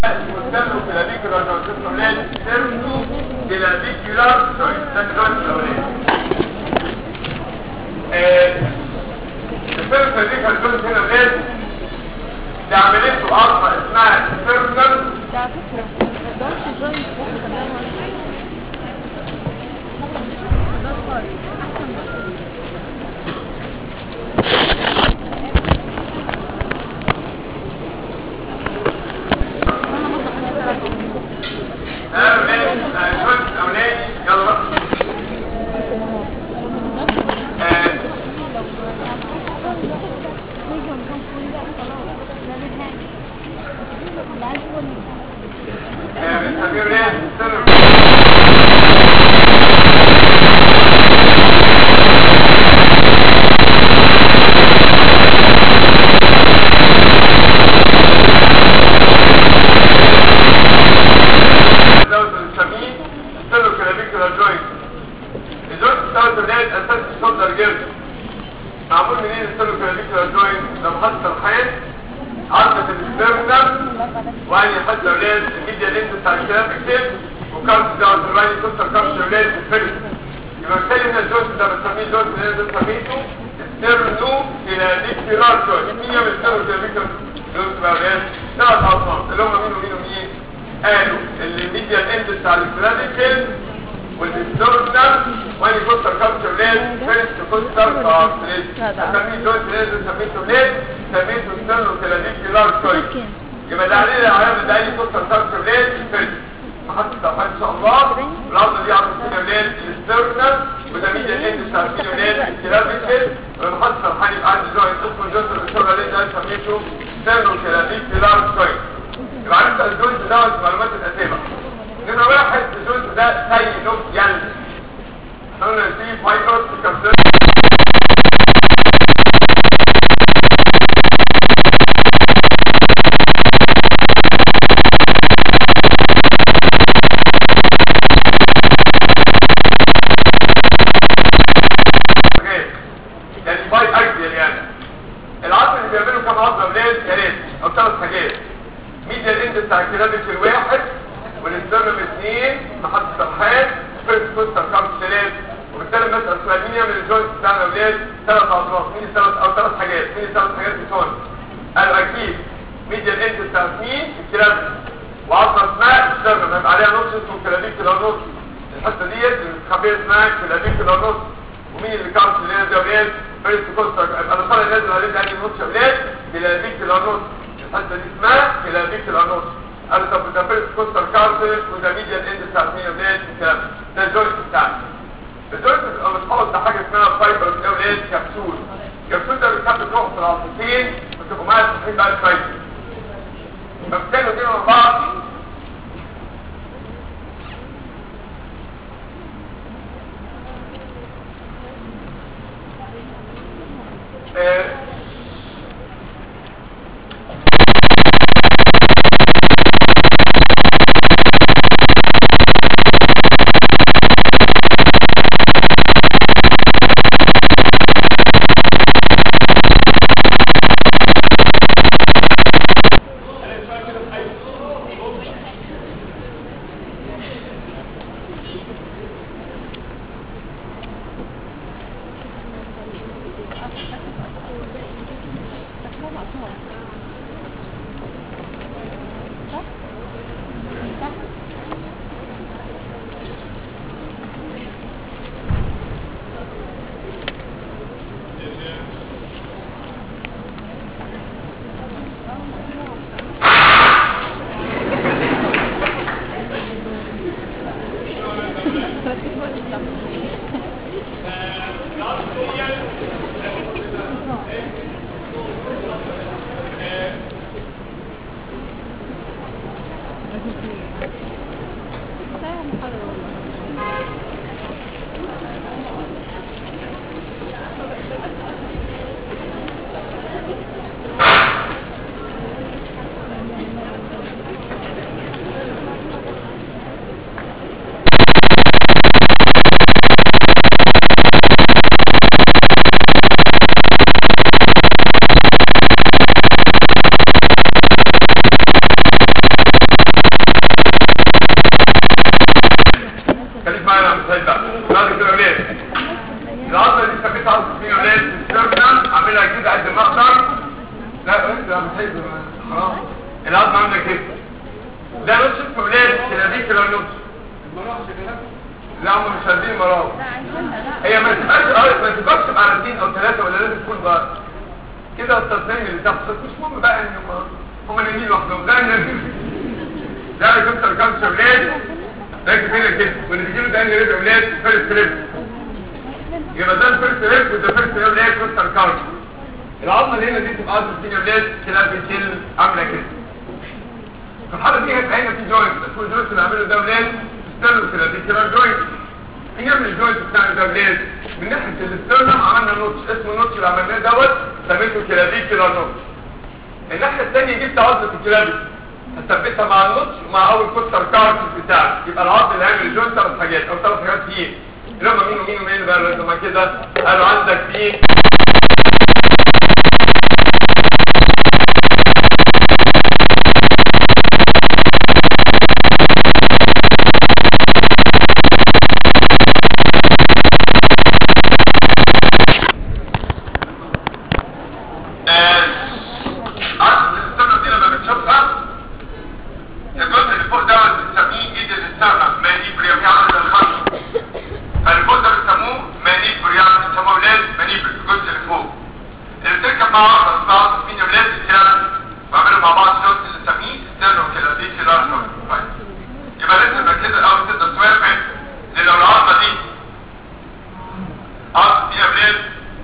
مستمر في الابيكولار جوينت الاولاد سيرتو الابيكولار جوينت ده الجوينت الاولاد السيرتو الابيكولار جوينت هنا اولاد دي عملته اصلا اسمها سيرتو ده على فكرة الدارك جوينت واحد كمان ده صار احسن انا من الجوينت الاولاني يلا آه، آه، بنسميه اولاد سيرتو دوت بنسميه ستيلو كلافيكولا جوينت الجوينت دوت اللي هي اساس الشولدر جيرد معمول منين ستيلو كلافيكولا جوينت لما حط الحيط عرضة الاسترنم وعني حط اولاد الميديا لينز بتاع الكلافيكتيف وكارت دوت الرايني كوستر كارت اولاد في الفيلم يبقى بالتالي هنا الجوينت ده بنسميه الجوينت اللي انا سميته ستيرنو كلافيكولا جوينت مين يعمل ستيرنو كلافيكولا جوينت بقى اولاد ثلاث اصناف اللي هم مين ومين ومين قالوا اللي الميديا الاند بتاع الكلافيكل والديستورنال واني كوستر كابتشر ليد فيرست كوستر كابتشر سميه جوينت ليد سميته ليد سميته ستيرنو كلافيكولار جوينت يبقى ده عليه العلامه ده عليه كوستر كابتشر ليد فيرست محطة الصفحة ان شاء الله العضلة دي عضلة السينولات الاسترنال وده ميديا الاند بتاع السينولات الكلافيكل والمحطة الصفحة يبقى عندي جوينت اسمه جوينت الاسترنال ليد ده سميته ستيرنو كلافيكولار جوينت يبقى عرفت الجزء ده المعلومات الأساسية نمرة واحد الجزء ده سي نوت يلد قلنا في فايبرس كابسول يعني باي اكزيال يعني العصر اللي بيعملوا كام عضله ولاد يا ريت او ثلاث حاجات ميديا الاند بتاع الكلابيك الواحد والاسترنم اثنين محط صفحات فيرست كوستر كام ثلاث وبالتالي مثلا سؤال مين يعمل الجوينت بتاعنا اولاد ثلاث عضلات مين الثلاث او ثلاث حاجات مين الثلاث حاجات بتوعنا قالوا اكيد ميديا الاند بتاع مين الكلابيك وعضله اسمها السترنم هيبقى عليها نص اسمه كلابيك نص الحته ديت الخبيه اسمها كلابيك نص ومين اللي كانت اللي نازل اولاد فيرست كوستر يبقى انا طالع نازل عليه ده نص اولاد كلابيك نص الحته دي اسمها كلابيك الانوس قال طب ده فيرست كوستر كارتل وده ميديا اند بتاع مين اولاد الكلام ده الجوينت بتاعنا الجوينت بتبقى متحوط بحاجه اسمها فايبر اولاد كبسول الكبسول ده بيتحط تروح في العصبتين وتبقوا معايا صحيح بقى كويس فبالتالي دي مع بعض آه، ده نوتش في ولاد كلافيكولار نوتش لا هم مش عايزين مراوح لا عايزينها لا هي ما تبقاش اه ما تبقاش تبقى على اثنين او ثلاثه ولا لازم تكون بقى كده التصميم اللي تحت بس مش مهم بقى ان هم هم نايمين لوحدهم ده نايمين ده كنت ركبت اولاد راكب هنا كده واللي بيجي له ده انجليز اولاد فيرست ليفل يبقى ده الفيرست ليفل وده فيرست ليفل اللي هي كوستال كارد العظمه اللي هنا دي تبقى عظمه الدنيا اولاد كلاب بتشيل عامله كده في الحاله دي هتبقى هنا في جوينت بس هو الجوينت اللي عامله ده اولاد استنوا كده دي كده جوينت هي من الجوينت بتاع ده اولاد من ناحيه الاسترنم عملنا نوتش اسمه النوتش اللي عملناه دوت سميته كلابي كده نوتش الناحيه الثانيه جبت عظمه الكلابي هثبتها مع النوتش ومع اول كوستر كارت بتاعك يبقى العظم اللي هيعمل الجوينت ثلاث حاجات او ثلاث حاجات فيه اللي هم مين ومين ومين بقى لما كده قالوا عندك فيه عظم الاسترنم دي لما بتشوفها الجزء اللي فوق دوت بنسميه ايد الاسترنم مانيبريم يعني زي الخط فالجزء ده بيسموه مانيبريم بيسموه ولاد مانيبر الجزء اللي فوق اللي بتركب مع بعض اسمها عظم مين ولاد الكلام وعملوا مع بعض الجزء اللي بنسميه استرنم كده دي كده كويس يبقى لازم يبقى كده الاول تقدر توافق لان لو العظمه دي عظم دي يا ولاد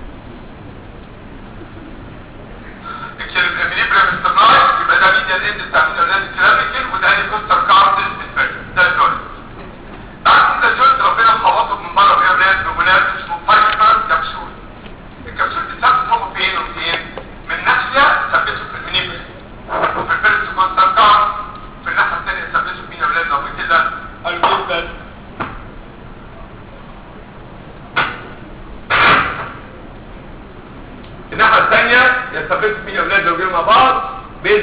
الكليبريم استرناي يبقى ده ميديا الاند بتاع مين اولاد الكلاميكل وده ادي كوستر كارتل الفيرست ده الجوينت بعد كده الجوينت ربنا مخبطه من بره بيه اولاد بمولات اسمه فايبر كبسول الكبسول دي ثبته فين وفين من ناحيه ثبته في المنيبريم وفي الفيرست كوستر كارت في الناحيه الثانيه ثبته فين يا اولاد لو كده قالوا جدا الناحية الثانية يثبتوا فيه أولاد زوجين مع بعض بيت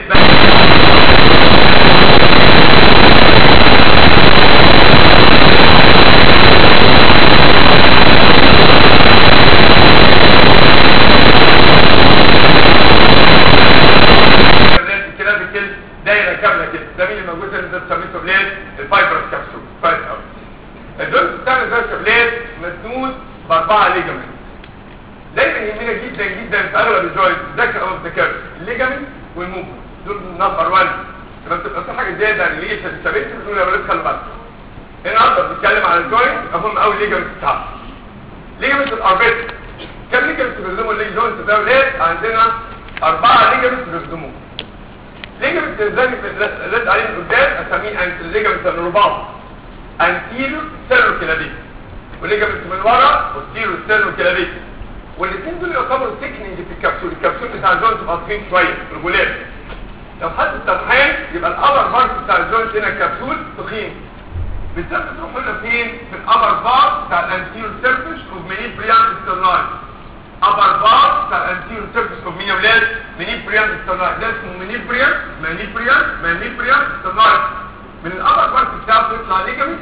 كده بكل دايرة كاملة كده ده مين الموجود اللي ده سميته بلاد الفايبرس كبسول كويس قوي الدرس بتاعنا ده بلاد مسنود بأربعة ليجامنت دايما يهمنا جدا جدا في اغلب الجوينت ذاكر او الذكاء الليجامنت والموفمنت دول نمبر 1 لما بتبقى في حاجه زياده عن اللي هي ثابت بنقول يا ولاد خلي بالك النهارده بنتكلم عن الجوينت اهم قوي الليجامنت بتاعها ليجامنت الاربيت كم ليجامنت بيخدموا الليجامنت ده ولاد عندنا اربعه ليجامنت بيخدموه ليجامنت الزاني اللي عليه من قدام اسميه انت الليجامنت الرباط انتيرو سيرو كلابيك وليجامنت من ورا وستيرو سيرو كلابيك والاثنين دول يعتبروا تكنينج في الكبسول الكبسول بتاع الجوينت تبقى تخين شويه الغلاف لو حد الترحال يبقى الابر بارت بتاع الجوينت هنا الكبسول تخين بالذات بتروح لنا فين في الابر بارت بتاع الانتيريور سيرفيس اوف ميني بريان استرناي ابر بارت بتاع الانتيريور سيرفيس اوف ميني ولاد ميني بريان استرناي ده اسمه ميني بريان ميني بريان ميني بريان استرناي من الابر بارت بتاعه بيطلع ليجامنت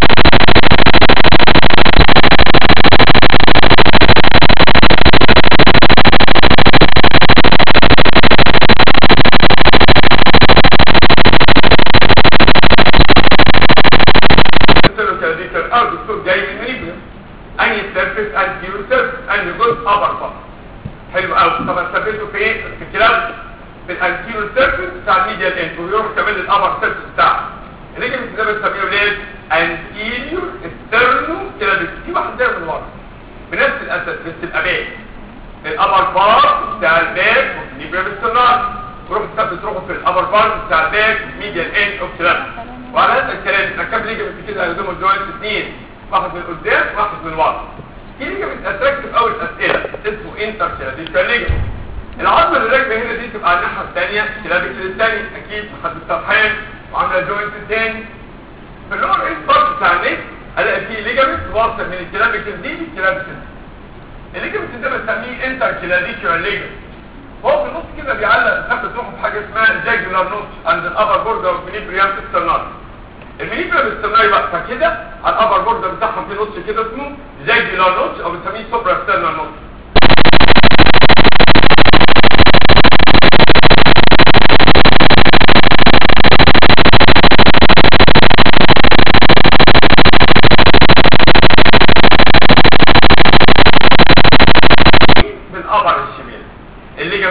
الكلاديكال او دكتور جاي من منيبيا اني سيرفيس انتيرو سيرفيس اني جزء ابر بار حلو قوي طب استفيدوا في ايه في الكلام في الانتيرو سيرفيس بتاع الميديال اند ويروح كمان الابر سيرفيس بتاعه الليجمنت ده بنسميه ليه انتيريور استرنو كلاديك في واحد ده من ورا بنفس الاساس بس تبقى باك الابر بار بتاع الباك والليبرا بالسنار تروح تروحوا في الابر بار بتاع الباك ميديال اند اوف كلاديك وعلى هذا الكلام ركب ليجمنت كده هيلزموا الجوينت اثنين واحد من قدام واحد من ورا في ليجمنت اتراكتيف اول اسئله اسمه انتر كلاديكال ليجمنت العظمه اللي راكبه هنا دي تبقى على الناحيه الثانيه كلاديكال الثاني اكيد محد السرحان وعامله جوينت الثاني في اللور ايست بارت بتاع النك الاقي فيه ليجمنت واصل من الكلاديكال دي للكلاديكال دي الليجمنت ده بسميه انتر كلاديكال ليجمنت هو في النص كده بيعلق ثبت روحه بحاجه اسمها جاجولار نوت عند الابر بوردر والمينيبريام اكسترنال المينيبريام اكسترنال بقى فكده على الابر بوردر بتاعها في نوتش كده اسمه جاجولار نوت او بنسميه سوبرا اكسترنال نوت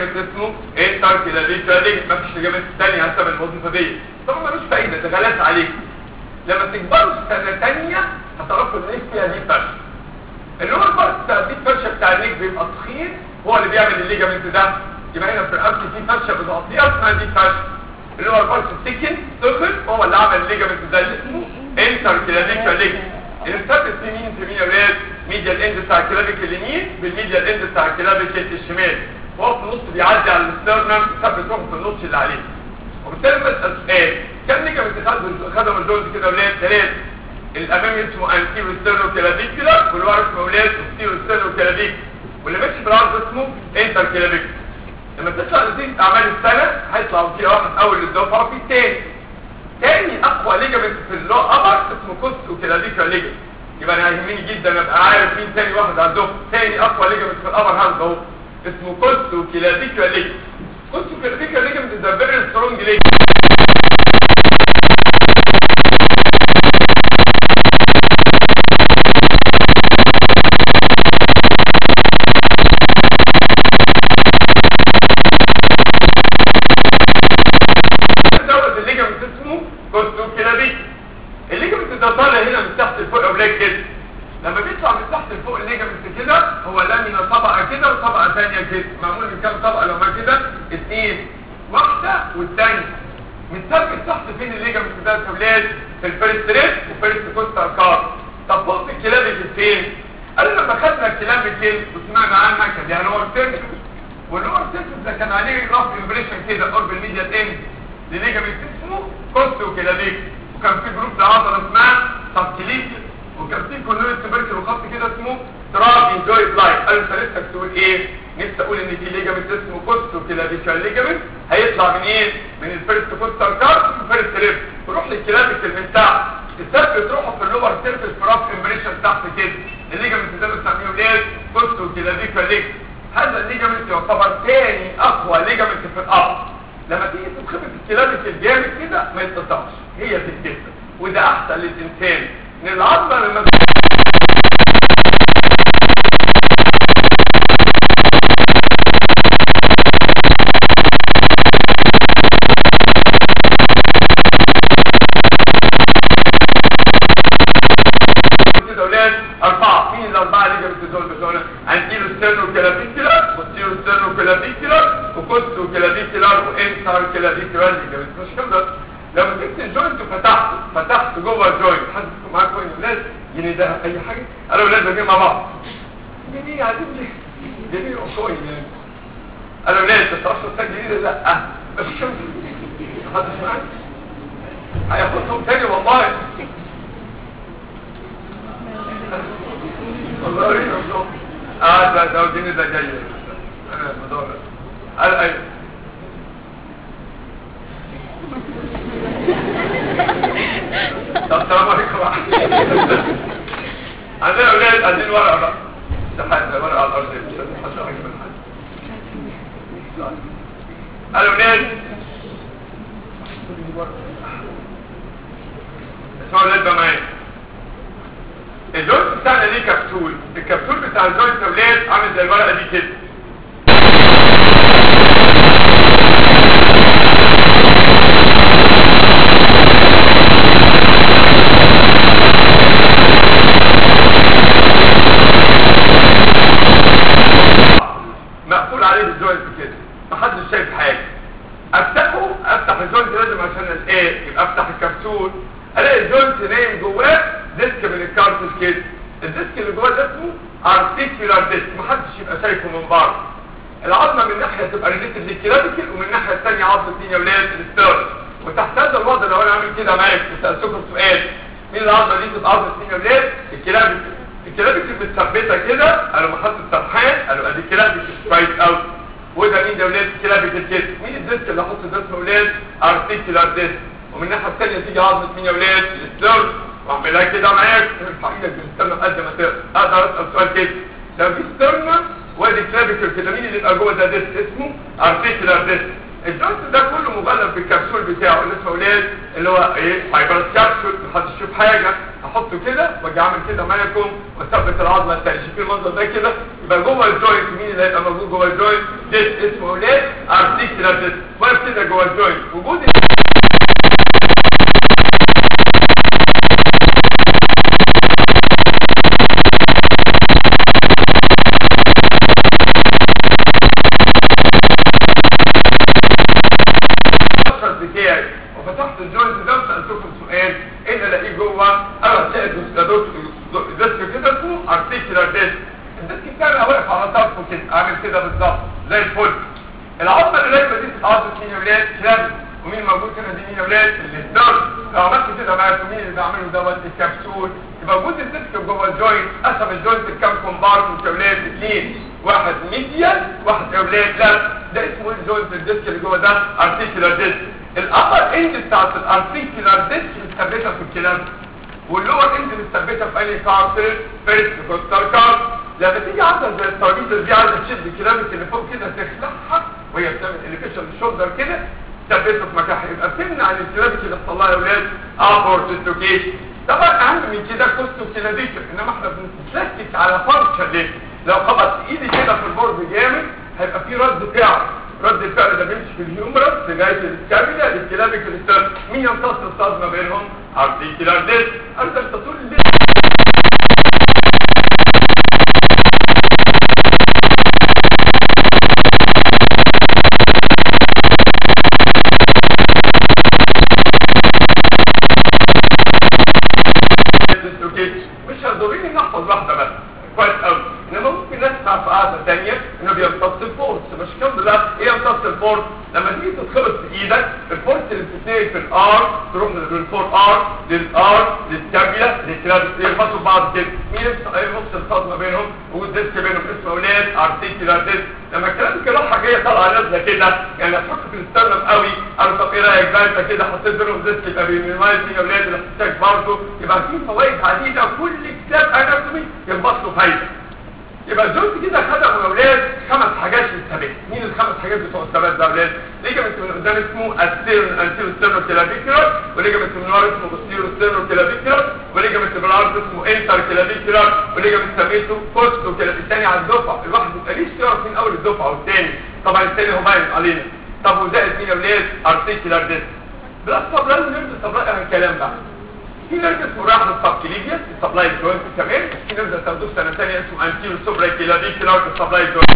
ليجامنت اسمه انتر كلافيكولار ليجامنت مفيش ليجامنت ثانيه هتعمل الوظيفه دي طبعا ملوش فايده ده غلس عليك لما تكبروا في سنه ثانيه هتعرفوا ان ايه فيها دي فرشه اللي هو البارت بتاع دي فرشه بتاع النيك بيبقى تخين هو اللي بيعمل الليجامنت ده يبقى هنا في الرقبه في فرشه بتغطيها اسمها دي فرشه اللي هو البارت السكن تخن هو اللي عمل الليجامنت ده اللي اسمه انتر كلافيكولار ليجامنت المثبت في مين في مين يا ولاد ميديا الاند بتاع الكلابيك اليمين بالميديا الاند بتاع الكلابيك الشمال وهو في النص بيعدي على الاسترنم ثبت روحه في النص اللي عليه وبالتالي بسال سؤال كم ليجامنت خدم الجوز كده يا ولاد ثلاثه الامامي اسمه انتيرو ستيرنو كلافيكولا والورا اسمه ولاد انتيرو ستيرنو كلافيك واللي ماشي بالعرض اسمه انتر كلافيك لما تطلع نتيجه اعمال السنه هيطلع كده واحد اول للدفعه وفي تاني تاني اقوى ليجامنت في اللو ابر اسمه كوستو كلافيكولا ليجامنت يبقى انا يهمني جدا ابقى عارف مين تاني واحد عندهم تاني اقوى ليجامنت في الابر هاند اهو اسمه كوستو كلافيكولا ليجامنت كوستو كلافيكولا ليجامنت ده فيري سترونج ليجامنت دوت الليجامنت اسمه كوستو كلافيك الليجامنت ده طالع هنا من تحت لفوق اولاد كده لما بيطلع من تحت لفوق الليجامنت كده هو لامينا طبقه كده وطبقه ثانيه كده معمول من كام طبقه لما كده اثنين واحده والثانيه متثبت تحت فين الليجامنت ده يا اولاد في الفيرست ريت وفيرست كوستال كار طب فوق الكلابيك فين قال لما خدنا الكلابيك وسمعنا عنها كان ليها لور سيرفيس واللور سيرفيس ده كان عليه رف امبريشن كده قرب الميديال اند لليجامنت اسمه كوستو كلابيك وكان في جروب لعضله اسمها سبكليتي وكان في كونويد تبركل وخط كده اسمه ترابي جويد لاين قالوا انت نفسك تقول ايه نفسي اقول ان في ليجامنت اسمه كوستو كلابيكال ليجامنت هيطلع من ايه من الفيرست كوستال كارت والفيرست ريب تروح للكلابيكال من تحت تثبت روحه في اللور سيرفيس في رف امبريشن تحت كده الليجامنت ده بنسميه ايه كوستو كلابيكال ليجامنت هذا الليجامنت يعتبر ثاني اقوى ليجامنت في الارض لما تيجي تتخبط الكلابيك الجامد كده ما يتقطعش هي تتكسر وده احسن للانسان ان العظمه لما كده اولاد اربعه مين الاربعه اللي جابت دول بتوع انتيرو ستيرنو كلافيكولار وستيرو ستيرنو كلافيكولار وكوستو كلافيكولار وانتر كلافيكولار اللي جابت مش كده لو مسكت الجوينت وفتحته فتحت جوه الجوينت حد فيكم معاه كوين ولاد جنيه ده اي حاجه قالوا ولاد بجيب مع بعض جنيه عايزين ليه جنيه وكوين يعني قالوا ولاد انت تعرفش تحتاج جنيه لا مفيش محدش معاك هياخدهم تاني والله والله يرحمه اه ده ده الجنيه ده جاي انا بدور قال ايوه طب السلام عليكم عندنا اولاد عايزين ورقه بقى ده حد ورقه على الارض مش لازم حد حاجه من حد الاولاد اسمعوا اولاد بقى معايا الجوينت بتاعنا ليه كبسول الكبسول بتاع الجوينت يا اولاد عامل زي الورقه دي كده مقفول عليه الجوينت كده محدش شايف حاجه افتحه افتح الجوينت لازم عشان الايه يبقى افتح الكبسول الاقي الجوينت نايم جواه ديسك من الكارتل كده الديسك اللي جواه ده اسمه ارتيكولار ديسك محدش يبقى شايفه من بره العظمه من ناحيه تبقى ريليتد للكلابيكل ومن الناحيه الثانيه عظمه مين يا ولاد الستيرن وتحت هذا الوضع لو انا عامل كده معاك وسالتكم سؤال مين العظمه دي تبقى عظمه مين يا ولاد الكلابيكل الكلابيكل متثبته كده قالوا محط السرحان قالوا ادي الكلابيكل كويس قوي وده مين ده ولاد الكلابيكل كده مين الديسك اللي احط ده اسمه ولاد ارتيكولار ديسك ومن الناحيه الثانيه تيجي عظمه مين يا ولاد الستيرن واعملها كده معاك ارفع ايدك بالسترن قد ما تقدر اقدر اسال سؤال كده لو في سترن وادي كلابيكل كده مين اللي يبقى جوه ده ديسك اسمه ارتيكولار ديسك الجوينت ده كله مغلف بالكبسول بتاعه اللي اسمه ولاد اللي هو ايه فايبرس كبسول محدش يشوف حاجه احطه كده واجي اعمل كده معاكم واثبت العظمه الثانيه شايفين المنظر ده كده يبقى جوه الجوينت مين اللي هيبقى موجود جوه الجوينت ديس اسمه ولاد ارتيكولار ديس واقف كده جوه الجوينت وجود البشر بتاعي وفتحت الجوينت ده وسالتكم سؤال ايه اللي الاقيه جوه انا هتلاقي الديسك كده اسمه ارتيكولار ديسك الديسك بتاعي بقى واقف على طرفه كده عامل كده بالظبط زي الفل العظمه اللي راكبه دي بتتعظم مين يا ولاد كلاب ومين موجود هنا دي مين يا ولاد الستار لو عملت كده معاكم مين اللي بعمله دوت الكبسول يبقى وجود الديسك جوه الجوينت قسم الجوينت لكام كومبارتمنت يا ولاد اثنين واحد ميديال واحد يا ولاد لا ده اسمه الجوينت الديسك اللي جوه ده ارتيكولار ديسك الابر اند بتاعت الارتيكولار ديسك متثبته في الكلام واللور اند متثبته في اي كارتر فيرست كوستر كارت لما تيجي عضله زي الترابيزه دي عايزه تشد الكلام اللي فوق كده تخلعها وهي بتعمل اليفيشن للشولدر كده تثبته في مكانها يبقى بتمنع ان الكلام اللي يحصل لها يا ولاد ابورت ديسلوكيشن طبعا اهم من كده كوستو كيناديشن انما احنا بنتلكك على فانكشن ليه لو خبطت ايدي كده في البورد جامد هيبقى في رد فعل رد الفعل ده بيمشي في الهيومرس لغايه السكابيلا للكلابيك الاستاذ مين يمتص الصدمه بينهم ارتيكولار ديس انت انت طول الليل مش هتضرني ان احفظ واحده بس كويس قوي انما ممكن نسمع في قاعده ثانيه انه بيمتص الفورس مش كام لا ايه يمتص الفورس لما تيجي تتخبط في ايدك الفورس اللي بتتنقل في الار تروح من الفور ار للار للكابيلا للكلاب يخبطوا في بعض كده مين يفصل الصدمه بينهم والديسك بينهم اسمه اولاد ارتيكولار ديسك لما الكلام كده راحه جايه طالعه نازله كده يعني هتحط في الاسترنم قوي قالوا طب ايه رايك بقى انت كده حطيت بينهم ديسك يبقى بيمينيمايز يا اولاد الاحتياج برضه يبقى في فوائد عديده كل كتاب اناتومي يربط له فايده يبقى الجزء كده خدموا يا اولاد خمس حاجات للثبات مين الخمس حاجات بتوع الثبات ده يا اولاد ليجامنت من قدام اسمه الستيرن انتيرو ستيرنو كلافيكولار وليجامنت من ورا اسمه بوستيرو ستيرنو كلافيكولار وليجامنت بالعرض اسمه انتر كلافيكولار وليجامنت سميته كوستو كلافيكولار الثاني على الدفعه الواحد ما ليش يعرف من اول الدفعه والثاني طبعا الثاني هو باين علينا طب وزائد مين يا اولاد ارتيكولار ديسك بلس طب لازم نبدا طب عن الكلام بقى في نرجس اسمه راح للسبكليبيا السبلاي جوينت كمان في نرجس تاخدوه في سنه ثانيه اسمه انتيرو سوبرا كيلافيكولار السبلاي جوينت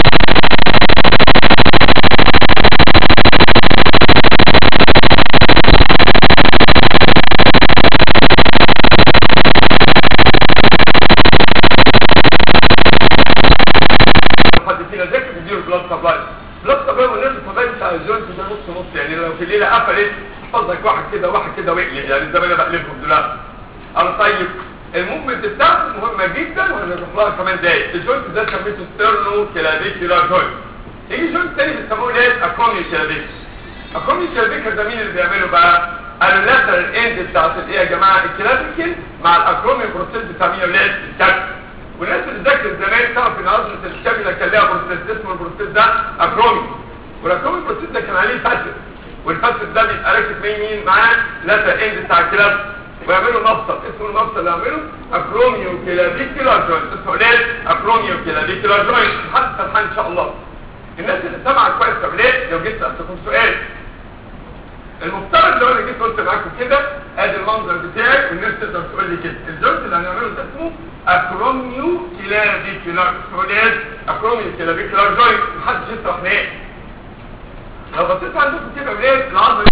حد فينا ذاكر بيديله بلاد سبلاي بلاد سبلاي والنرجس سبلاي بتاع الجوينت ده نص نص يعني لو في الليله قفلت حفظك واحد كده واحد كده واقلب يعني زي ما انا بقلبهم دلوقتي انا طيب الموفمنت بتاعته مهمه جدا وهنروح لها كمان دقايق الجوينت ده سميته ستيرنو كلافيكولار جوينت يجي جوينت تاني بيسموه ايه اكروميو كلافيكولار اكروميو كلافيكولار ده مين اللي بيعمله بقى اللاترال اند بتاعت ايه يا جماعه الكلافيكل مع الاكروميو بروسيس بتاع مين ولاد الكتف والناس اللي ذاكرت زمان تعرف ان عضله الكابيلا كان لها بروسيس اسمه البروسيس ده اكروميو والاكروميو بروسيس ده كان عليه فاسد والفاسد ده بيبقى راكب مين مين معاه لاترال اند بتاع الكلافيكل ويعملوا مفصل اسمه المفصل اللي يعمله اكروميو كلافيكولار جوينت اسمه ليه اكروميو كلافيكولار جوينت لحد سبحان ان شاء الله الناس اللي سمعت كويس طب ليه لو جيت سالتكم سؤال المفترض لو انا جيت قلت معاكم كده ادي المنظر بتاعي والناس تقدر تقول لي كده الجوينت اللي هنعمله ده اسمه اكروميو كلافيكولار اسمه ليه اكروميو كلافيكولار جوينت محدش يشرح ليه لو بصيت عندكم كده ليه العضله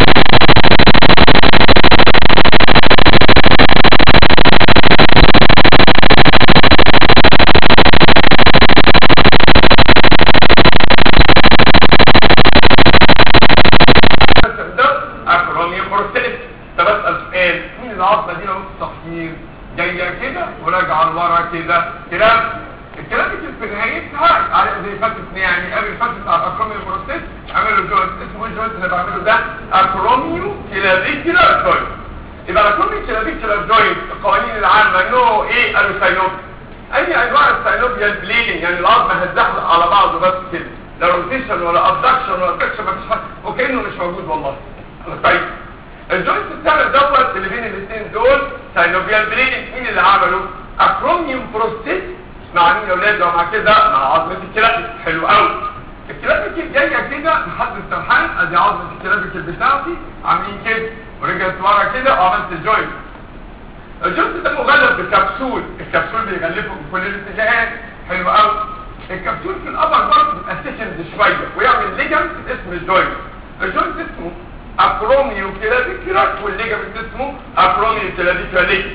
اكروني بروستيت طب اسال سؤال مين العظمه دي لو التصوير جايه كده وراجعه لورا كده كلام الكلام اللي في نهايتها على زي فاتت يعني قبل فاتت على اكروميو بروستيت عملوا جوينت اسمه ايه الجوينت اللي بعمله ده اكروميو كلافيكولار جوينت يبقى الاكروميو كلافيكولار جوينت القوانين العامه نو ايه قالوا ساينوب اي انواع الساينوبيا البليدنج يعني العظم هتزحلق على بعضه بس كده لا روتيشن ولا ابدكشن ولا فليكشن مفيش حاجه وكانه مش موجود والله طيب الجوينت الثالث دوت اللي بين الاثنين دول ساينوفيال بليدنج مين اللي عمله اكروميوم بروستيت مع مين يا اولاد لو مع كده مع عظمه الكلابيك حلو قوي الكلابيك جايه كده لحد السرحان ادي عظمه الكلابيك بتاعتي عاملين كده ورجعت ورا كده وعملت الجوينت الجوينت ده مغلف بكبسول الكبسول بيغلفه من كل الاتجاهات حلو قوي الكبسول في الابر برضه بيبقى سيكند شويه ويعمل ليجمنت اسمه الجوينت الجوينت اسمه اكروميو كلابيكولار والليجمنت اسمه اكروميو كلابيكولار ليجمنت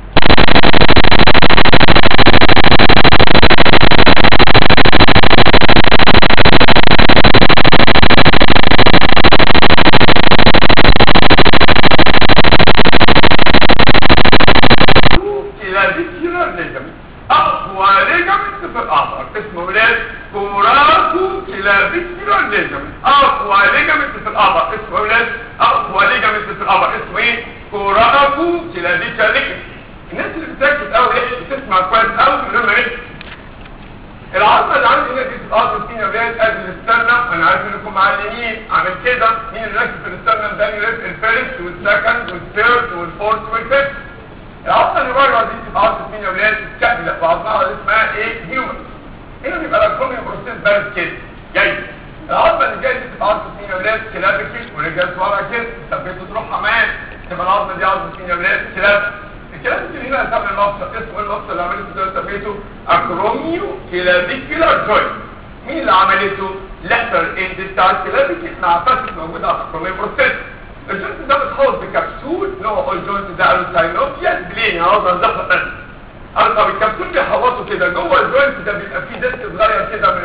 كلابيكولار ليجمنت اقوى ليجمنت في الاعضاء اسمه ولاد كوراتو كلابيكولار ليجمنت اقوى ليجمنت في الاعضاء اسمه ولاد اقوى ليجمنت في الاعضاء اسمه ايه كوراتو كلابيكولار ليجمنت الناس اللي بتركز قوي بتسمع كويس قوي من غير ما يركز العظمه اللي عندي هنا دي بتتقاطع فينا ولاد قبل الاسترنم انا عارف انكم معلمين عامل كده مين اللي ركز في الاسترنم ده يركز الفيرست والسكند والثيرد والفورث والفيفث العظمه اللي بره دي بتتقاطع فينا ولاد الكابله وعظمها اللي اسمها ايه هيومن هنا بيبقى الكومي بروسيس بارد كده جاي العظمه اللي جايه دي بتتقاطع فينا ولاد كلابيكي ورجعت ورا كده ثبتوا تروح حمام تبقى العظمه دي عظمه فينا ولاد كلاب الكلام اللي هنا سمى المفصل اسمه ايه المفصل اللي عملته ده سميته اكروميو كلابيكولار جوينت مين اللي عملته لاتر اند بتاع الكلابيكي مع فاسس موجوده على اكروميو بروسيس الجوينت ده بتحوط بكبسول نوع الجوينت ده الساينوفيال بلين هذا الزفه بس قال طب الكبسول بيحوطه كده جوه الجوينت ده بيبقى فيه ديسك صغير كده من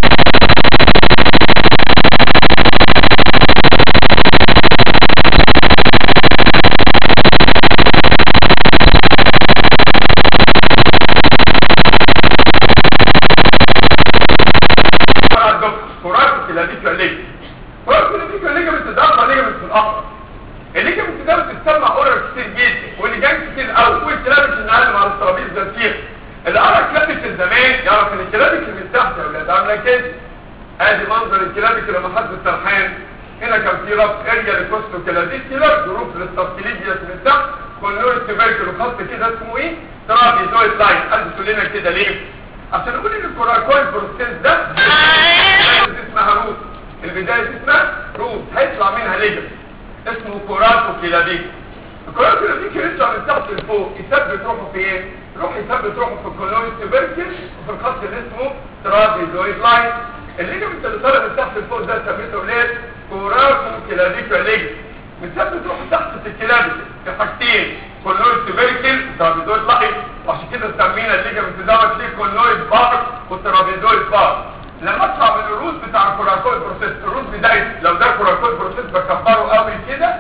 كوراتو كلابيكولار ليجمنت كوراتو كلابيكولار ليجمنت ده اقوى ليجمنت في الأقرب الليجمنت ده بتسمع اورر كتير جدا واللي جاي كتير قوي والكلابيك النهارده على الترابيزه كتير اللي قرا كلابيك زمان يعرف ان الكلابيك اللي من تحت يا ولاد عامله كده ادي منظر الكلابيك لما حد السرحان هنا كان في ربط اريا لكوستو كلابيكولار ظروف للسبتليجياس من تحت كونور تبركل وخط كده اسمه ايه ترابي زويد لاين قلت لنا كده ليه عشان نقول ان الكوراكويد بروسيس ده اسمها روت البدايه اسمها روت هيطلع منها ليجمنت اسمه كوراتو كيلاديك الكوراتو كيلاديك يطلع من تحت لفوق يثبت روحه في ايه؟ يروح يثبت روحه في الكولونيس تبركل وفي الخط اللي اسمه ترابيزويد لاين الليجمنت اللي طالع من تحت لفوق ده سميته ليه؟ كوراتو كيلاديك ليجمنت بتثبت روحه تحت في الكلابيك في حاجتين كولونيس تبركل وترابيزويد لاين وعشان كده سمينا الليجمنت دوت ليه كولونويد بار والترابيزويد بار لما اطلع من الروت بتاع الكوراكويد بروسيس الروت بدايه لو ده كوراكويد بروسيس بكبره قوي كده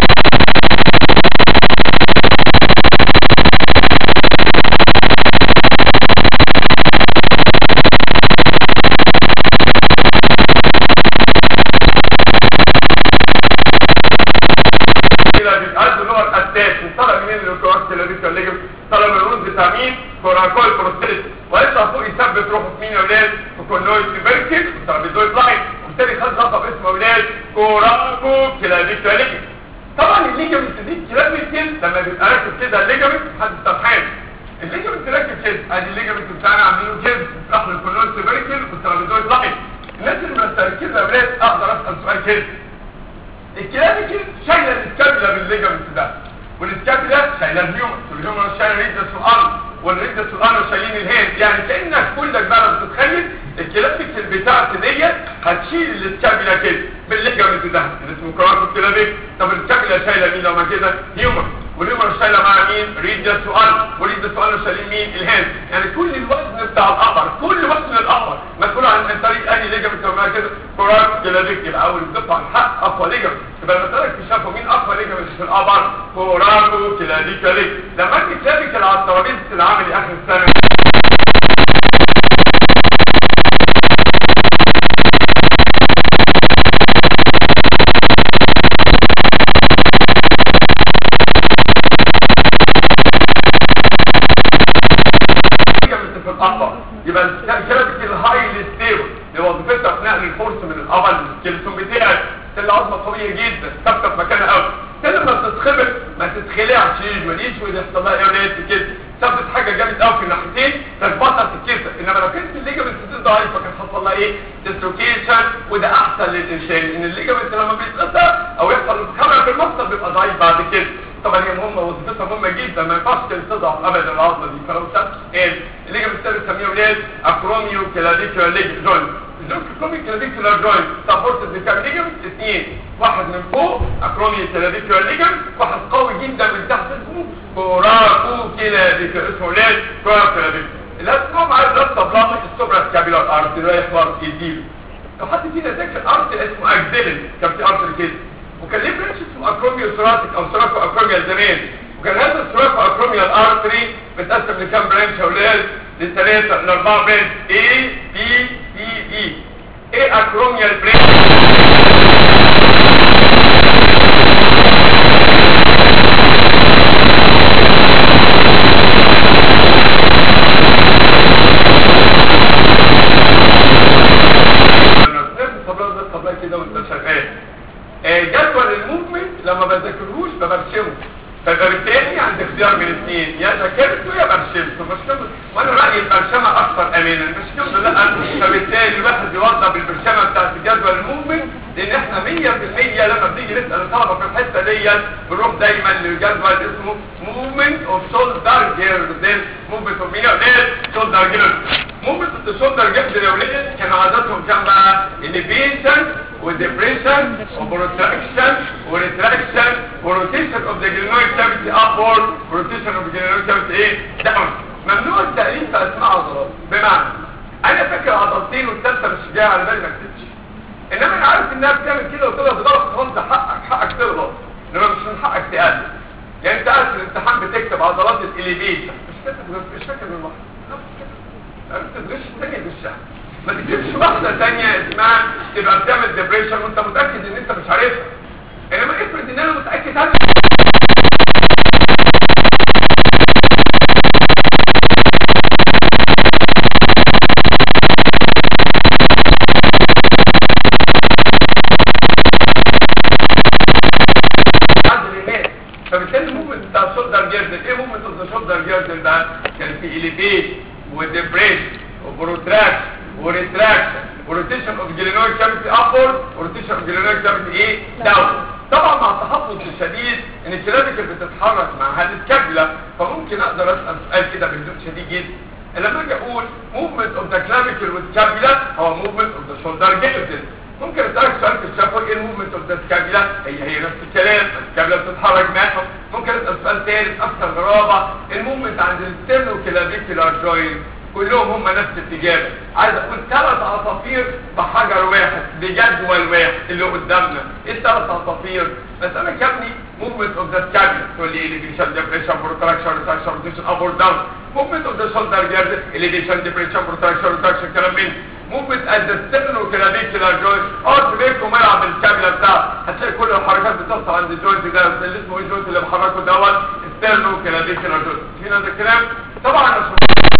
كده بيتعد نوع الاساس طلع منين الكوراكويد اللي بيكلم طلع من الروت بتاع مين كوراكويد بروسيس ويطلع فوق يثبت روحه في مين يا ولاد في كولويد تبركل وترابيزويد لاين وبالتالي خد لقب اسمه ولاد كوراكو كلابيكولار طبعا الليجمنت دي كلابيكل لما بيبقى راكب كده الليجمنت حد سرحان الليجمنت راكب كده ادي الليجمنت بتاعنا عاملينه كده بيفتح له الكولويد تبركل والترابيزويد لاين الناس اللي مستركزه يا ولاد اقدر اسال سؤال كده الكلابيكل شايله الاسكابيلا بالليجمنت ده والاسكابيلا شايله الهيومن والهيومن شايله ريدس الارض والريدس الارض شايلين الهيد يعني كانك كلك بقى بتتخيل الكلابيكل بتاعتي ديت هتشيل الاسكابيلا كده بالليجمنت ده اللي اسمه كراسو كلابيك طب الاسكابيلا شايله مين لما كده هيومن والهيومن شايله مع مين ريدس الارض وريدس الارض شايلين مين الهيد يعني كل الوزن بتاع القمر كل وزن القمر مسؤول عن طريق اي ليجمنت لما كده كراسو كلابيك يبقى اول دفعه الحق اقوى ليجمنت يبقى المساله اكتشفوا مين اقوى ليجمنت في القمر كوراسو كلابيك لما انت كلابيك على الترابيزه العملي اخر السنه في الأقوى يبقى الكلابيك الهايلي ستيبل اللي وظيفتها في نقل الفورس من الابل للسكيلتون بتاعك سله عظمه قويه جدا ثابته في مكانها قوي كل ما بتتخبط ما تتخلعش ما يجيش ويحصل لها ايه كده ثبت حاجه جامد قوي في الناحيتين تربطها تتكسر انما لو كانت الليجمنت دي ضعيفه كان حصل لها ايه ديسلوكيشن وده احسن للانسان ان الليجمنت لما بيتقطع او يحصل خلع في المفصل بيبقى ضعيف بعد كده طبعا هي مهمه وظيفتها مهمه جدا ما ينفعش كانت تضعف ابدا العظمه دي فلو سبت ايه الليجمنت ده بنسميه ولاد اكروميو كلافيكولار ليجمنت جوينت الكروميو كلافيكولار جوينت سبورتد بكام ليجمنت اثنين واحد من فوق اكروميو كلافيكولار ليجمنت واحد قوي جدا من تحت اسمه كوراكو كلافيكولار اسمه ولاد كوراكو كلافيكولار الاسمهم عايز رصه بلاطه السوبرا سكابيلار ارت رايح ورا يديله لو حد فينا ذاكر ارت اسمه اكزيلن كان في ارت كده وكان ليه برانش اسمه اكروميو ثوراتيك او ثوراكو اكروميال زمان وكان هذا الثوراكو اكروميال ارتري متقسم لكام برانش يا اولاد لثلاثه لاربعه برانش اي بي سي اي ايه اكروميال برانش جدول الموفمنت لما بذاكرهوش ببرشمه فبالتالي عندي اختيار من اثنين يا ذاكرته يا برشمته مش كده وانا رايي البرشمه اكثر امانا مش كده لا فبالتالي الواحد يوضب البرشمه بتاعت جدول الموفمنت لان احنا 100% لما بنيجي نسال الطلبه في الحته ديت بنروح دايما لجدول اسمه موفمنت اوف شولدر جيردل موفمنت اوف مين شولدر جيردل موفمنت اوف شولدر جيردل يا ولاد كان عاداتهم كام بقى انيفيشن وديبريشن وبروتراكشن وريتراكشن وروتيشن اوف ذا جلينويد كافيتي ابورد وروتيشن اوف ذا جلينويد كافيتي ايه داون ممنوع التأليف في اسماء عضلات بمعنى انا فاكر عضلتين والثالثه مش جايه على بالي ما كتبتش انما انا عارف انها بتعمل كده وتقدر تغلط خلاص ده حقك حقك تغلط انما مش من حقك تقلل يعني انت قاعد في الامتحان بتكتب عضلات الاليفيشن مش فاكر مش فاكر من واحده ما بتدرسش الثانيه بالشهر ما تكتبش واحده ثانيه اسمها تبقى بتعمل ديبريشن وانت متاكد ان انت مش عارفها انما افرض ان انا متاكد انا فبالتالي الموفمنت بتاع الشولدر جيردل ايه موفمنت اوف ذا شولدر جيردل بقى كان في اليفيت وديبريشن وبروتراكشن وريتراكشن وروتيشن اوف جلينويد كافيتي ابورد وروتيشن اوف جلينويد كافيتي ايه داون طبعا مع التحفظ الشديد ان الكلافيكل بتتحرك مع هذه الكابله فممكن اقدر اسال سؤال كده بهدوء شديد جدا لما اجي اقول موفمنت اوف ذا كلافيكل والكابيلا هو موفمنت اوف ذا شولدر جيردل ممكن اسالك سؤال في الشفوي ايه الموفمنت اوف ذا سكابيلا هي هي نفس الكلام السكابيلا بتتحرك معاهم ممكن اسال سؤال ثالث اكثر غرابه الموفمنت عند الستيرنو كلافيكولار جوينت كلهم هم نفس الاجابه عايز اقول ثلاث عصافير بحجر واحد بجدول واحد اللي قدامنا ايه الثلاث عصافير بس انا كابني موفمنت اوف ذا سكابيلا تقول لي اليفيشن ديبريشن بروتراكشن ريتراكشن روتيشن اب اور داون موفمنت اوف ذا شولدر جيرد اليفيشن ديبريشن بروتراكشن ريتراكشن كلام من موفمنت ات ذا ستيرنو كلافيكولار جوينت اقعد بينكم ملعب الكابيلا بتاعه هتلاقي كل الحركات بتحصل عند الجوينت ده اللي اسمه ايه الجوينت اللي بحركه دوت ستيرنو كلافيكولار جوينت فينا ده الكلام طبعا عشان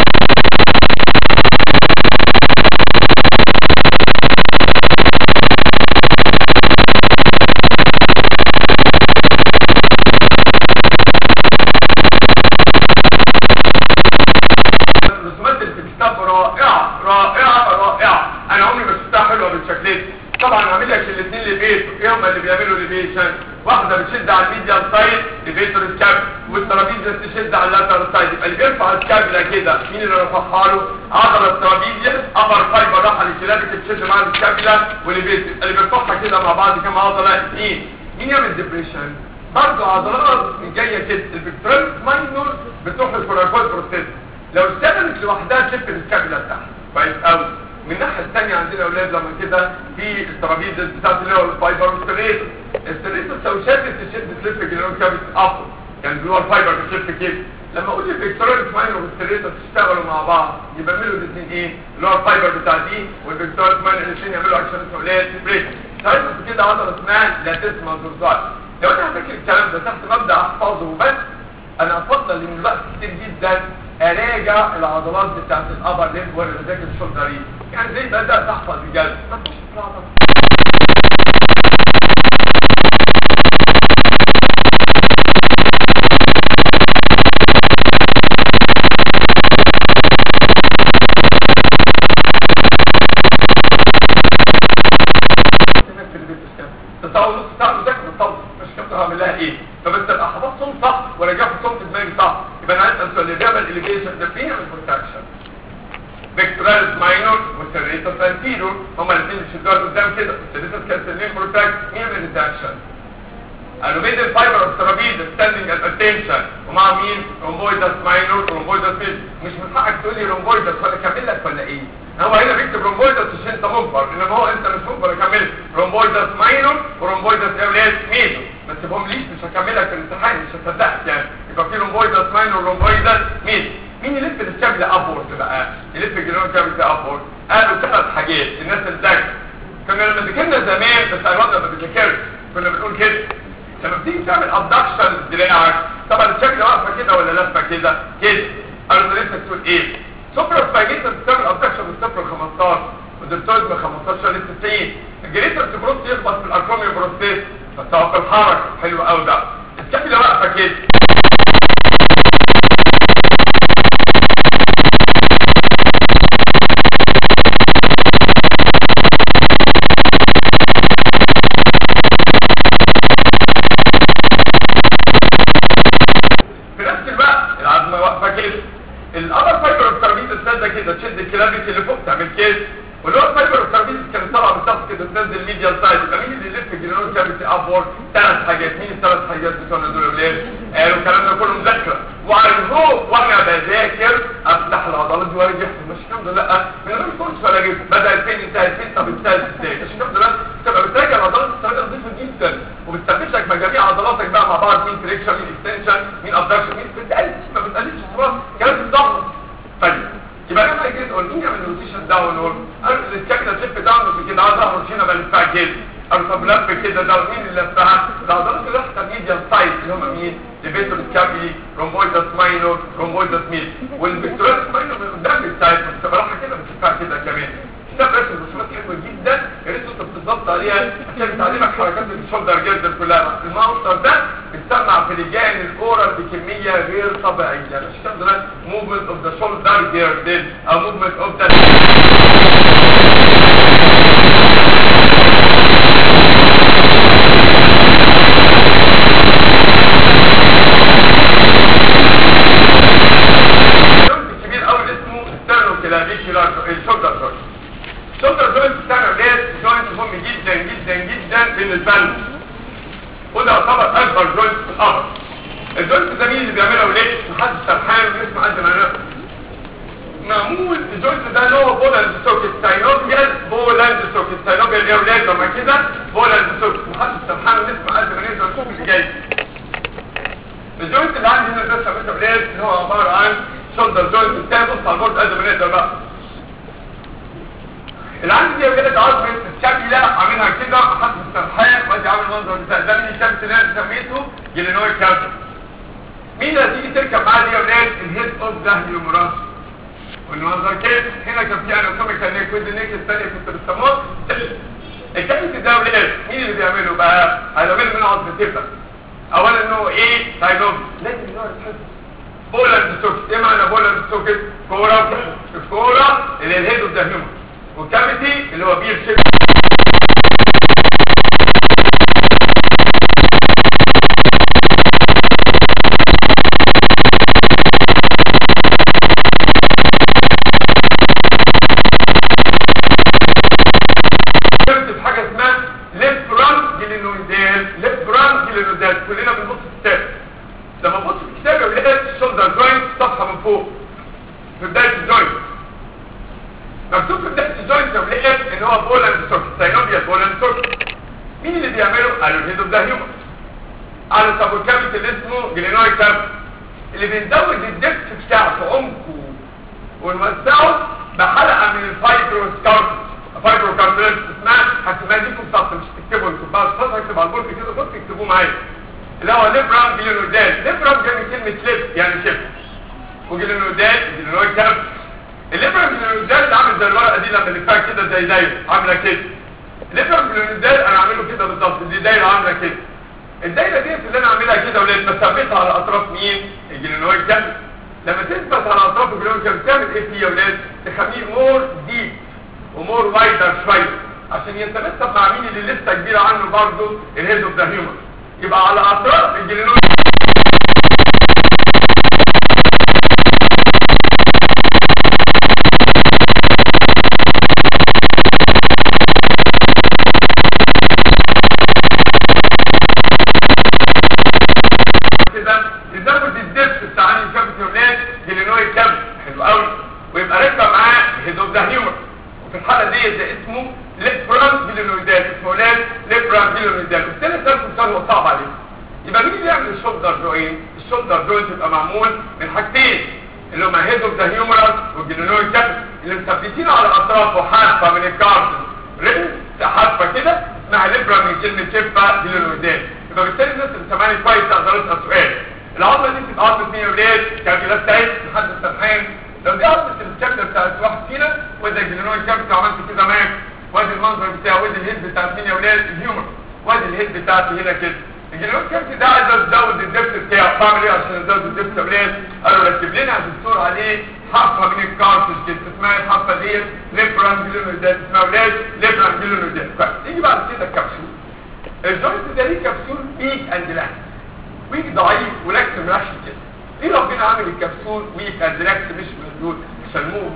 الرسومات اللي في الكتاب رائعه رائعه رائعه انا عمري ما شفتها حلوه بالشكل ده طبعا عامل لك الاثنين لبيت ايه هم اللي بيعملوا ليفيشن واحده بتشد على الميديال سايد ليفيتور سكاب والترابيزيا تشد على اللاترال سايد يبقى اللي بيرفع السكابلا كده مين اللي رفعها له عضله الترابيزيا ابر فايبر راح للكلابك تشد مع السكابلا والليفيتور اللي بيرفعها كده مع بعض كام عضله اثنين مين يعمل ديبريشن برضه عضلات جايه كده البكترال ماينور بتروح للكوراكويد بروستيت لو اشتغلت لوحدها تشد السكابلا بتاعها كويس قوي من الناحيه الثانيه عندنا اولاد لما كده في الترابيزه بتاعت اللي هو الفايبر والستريتور الستريتور لو شدت تشد تلف جلون كابت اب كان اللي هو الفايبر بتلف كده لما اقول الفيكتوريك ماينر والستريتور تشتغلوا مع بعض يبقى يعملوا الاثنين ايه اللي هو الفايبر بتاع دي والفيكتوريك ماينر الاثنين يعملوا اكشن اسمه اولاد بريك ساعتها كده عضله اسمها لاتسما دورزال لو انا هفكر الكلام ده تحت مبدا احفظه وبس انا افضل ان الوقت كتير جدا اراجع العضلات بتاعت الابر ليب ولا اذاكر الشولدر يعني زي بدات تحفظ بجد ما تخش في العضلات تطول نص ساعه وذاكر بالطول مش كنت هعمل لها ايه فبس ابقى حفظتهم صح ورجعت صوت في دماغي صح يبقى انا عايز اسال الاجابه الاليفيشن ده فين البروتكشن فيكتوراليس ماينور والسيريتس انتيرور هما الاثنين اللي شدوها قدام كده السيريتس كانسلين بروتكت مين الريدكشن قالوا ميد الفايبر اوف ثيرابيد ستاندنج ات اتنشن ومع مين رومبويدس ماينور رومبويدس ميد مش من حقك تقول لي رومبويدس ولا اكمل لك ولا ايه هو هنا بيكتب رومبويدس عشان انت مجبر انما هو انت مش مجبر اكمل رومبويدس ماينور ورومبويدس يا ولاد ميدو ما تسيبهم ليش مش هكمل لك في الامتحان مش هصدقك يعني يبقى في رومبويدس ماينور ورومبويدس ميدو مين يلف الكابل ابورد بقى يلف الجنون كابل ابورد قالوا ثلاث حاجات الناس اللي ذاكر كنا لما ذاكرنا زمان بس انا ما بذاكرش كنا بنقول كده لما بتيجي تعمل ابدكشن دراعك طبعا الشكل واقفه كده ولا لفه كده كده قالوا لسه تقول ايه سوبر سباجيتا بتعمل ابدكشن من صفر ل 15 والدكتور من 15 ل 90 الجريتر تبروس يخبط في الارقام البروستيت فتوقف الحركه حلو قوي ده الشكل واقفه كده في نفس الوقت العظمه واقفه كده الابر فايبر اوف ترابيز السادة كده تشد الكلابيس اللي فوق تعمل كده واللور فايبر اوف ترابيز كانت طالعه بالظبط كده تنزل ميديال سايد يبقى مين اللي يلف الجنون كافيتي ابورد ثلاث حاجات مين الثلاث حاجات بتوعنا دول اولاد قالوا الكلام ده كله مذاكره وعرفوه وانا بذاكر افتح العضلات دي وارجع مش الحمد لله من غير كورس ولا جيب بدات فين انتهت فين طب انتهت ازاي مش الحمد لله تبقى بتراجع العضلات بطريقه نظيفه جدا وبتثبت لك مجاميع عضلاتك بقى مع بعض مين تريكشن مين اكستنشن مين ابدكشن مين بتقلش ما بتقلش خلاص كلام الضغط طيب يبقى لما جيت تقول مين يعمل روتيشن داون وورد قالوا الكابيتال شيب داون كده على ظهره هنا بلفها كده قالوا طب لف كده ده مين اللي لفها العضلات اللي تحت ميديان سايد اللي هم مين ليفيتور سكابي رومبويدس ماينور رومبويدس ميد والفيكتوريس ماينور من قدام السايد بس براحه كده بتشوفها كده كمان كتاب رسم رسومات حلوه جدا يا ريت انت بتضبط عليها عشان تعلمك حركات الشولدر جلد كلها الماوستر ده بتسمع في لجان الاورال بكميه غير طبيعيه مش كده ده موفمنت اوف ذا شولدر جلد او موفمنت اوف ذا كبير قوي اسمه ستيرنو كلافيكولار الشولدر جوينت الشولدر جوينت بتاعنا ولاد جوينت مهم جدا جدا جدا بالنسبه لنا وده يعتبر اكبر جوينت في الارض الجوينت ده مين اللي بيعملها ولاد محدش سرحان واسمه قد ما نفسه معمول الجوينت ده اللي هو بولاند سوكت ساينوبيال بولاند سوكت ساينوبيال يا ولاد لما كده بولاند سوكت محدش سرحان واسمه قد ما نقدر نشوف اللي جاي الجوينت اللي عندي هنا ده سميته ولاد اللي هو عباره عن شولدر جوينت بتاعي بص على البورد قد ما نقدر بقى اللي عندي دي ولاد عظمه الشكل عاملها كده حد مسترحان وادي عامل المنظر بتاع ده من الشمس اللي انا سميته جلينوي كانسر مين اللي هتيجي تركب معايا دي يا ولاد الهيد اوف ذا هيومراس والمنظر كده هنا كان في اناتوميكال نيك ودي النيك الثانيه كنت بسموه الكابت ده ولاد مين اللي بيعمله بقى هيعمله من عظمه تبقى اولا انه ايه ساينوب لازم النوع يتحفظ بولاند سوكت ايه معنى بولاند سوكت كوره الكوره اللي الهيد اوف ذا هيومراس والكافيتي اللي هو بير شيب كنت في حاجه اسمها ليفت ران جلينويدال ليفت ران جلينويدال كلنا بنبص في الكتاب لما ببص في الكتاب يا ولاد الشولدر جوينت صفحه من فوق في بدايه الجوينت مكتوب في بدايه الجوينت يا ولاد ان هو بولاند سوكت ساينوبيا بولاند سوكت مين اللي بيعمله؟ قالوا الهيد اوف ذا هيومن على طب الكابيت اللي اسمه جلينوي كابيت اللي بنزود الدبس بتاعه في عمقه ونوسعه بحلقه من الفايبروس كارتس فايبرو كارتريج اسمها هتبقى دي في السطر مش تكتبوا انتوا بعد السطر اكتب على البورد كده خد تكتبوه معايا اللي هو ليبرام بيلونودال ليبرام جاي من كلمه ليب يعني شيب وجلينودال جلينويد كابس الليبرال جلينودال اللي عامل زي الورقه دي لما نلفها كده زي دايره عامله كده الليبرال جلينودال انا عامله كده بالظبط دي دايره عامله كده الدايره دي اللي انا عاملها كده ولاد بثبتها على اطراف مين الجلينويد كابس لما تثبت على اطراف الجلينويد كابس تعمل ايه فيه يا ولاد تخليه مور ديب ومور وايدر شويه عشان يتناسب مع مين اللي لسه كبيره عنه برضه الهيد اوف ذا هيومن يبقى على اطراف الجلينويد كده يزود الدبس بتاع عين الكبد ولاد جلينويد كبد حلو قوي ويبقى ركب معاه هيد اوف ذا هيومن وفي الحاله دي ده اسمه ليبران جلينويدات اسمه ولاد ليبران جلينويدات الثالث ده مثال هو صعب عليه يبقى مين اللي يعمل الشولدر جوينت الشولدر جوينت يبقى معمول من حاجتين اللي هما هيد اوف ذا هيومرس والجلينويد كبد اللي مثبتين على اطرافه حافه من الكارتن رينج حافه كده اسمها ليبرا من كلمه شفه جلينويدات يبقى بالتالي الناس اللي سامعاني كويس تقدر تسال سؤال العظمه دي بتبقى عظمه مين يا ولاد كابيلا بتاعت لحد السرحان لو دي عظمه الكابيلا بتاعت واحد فينا وده الجلينويد كابيلا لو عملت كده معاك وادي المنظر بتاعه وادي الهيد بتاعت مين يا ولاد الهيومر وادي الهيد بتاعتي هنا كده الجلينويد كابيلا ده عايز ازود الدبس بتاعه بعمل ايه عشان ازود الدبس يا ولاد قالوا ركب لنا يا دكتور عليه حافه من الكارتج كده اسمها الحافه ديت ليبران جلينويدات اسمها ولاد ليبران جلينويدات كويس يجي بعد كده الكبسول الجوينت ده ليه كبسول ويك اند لاكس ويك ضعيف ولاكس ماشي كده ليه ربنا عامل الكبسول ويك اند لاكس مش موجود سموه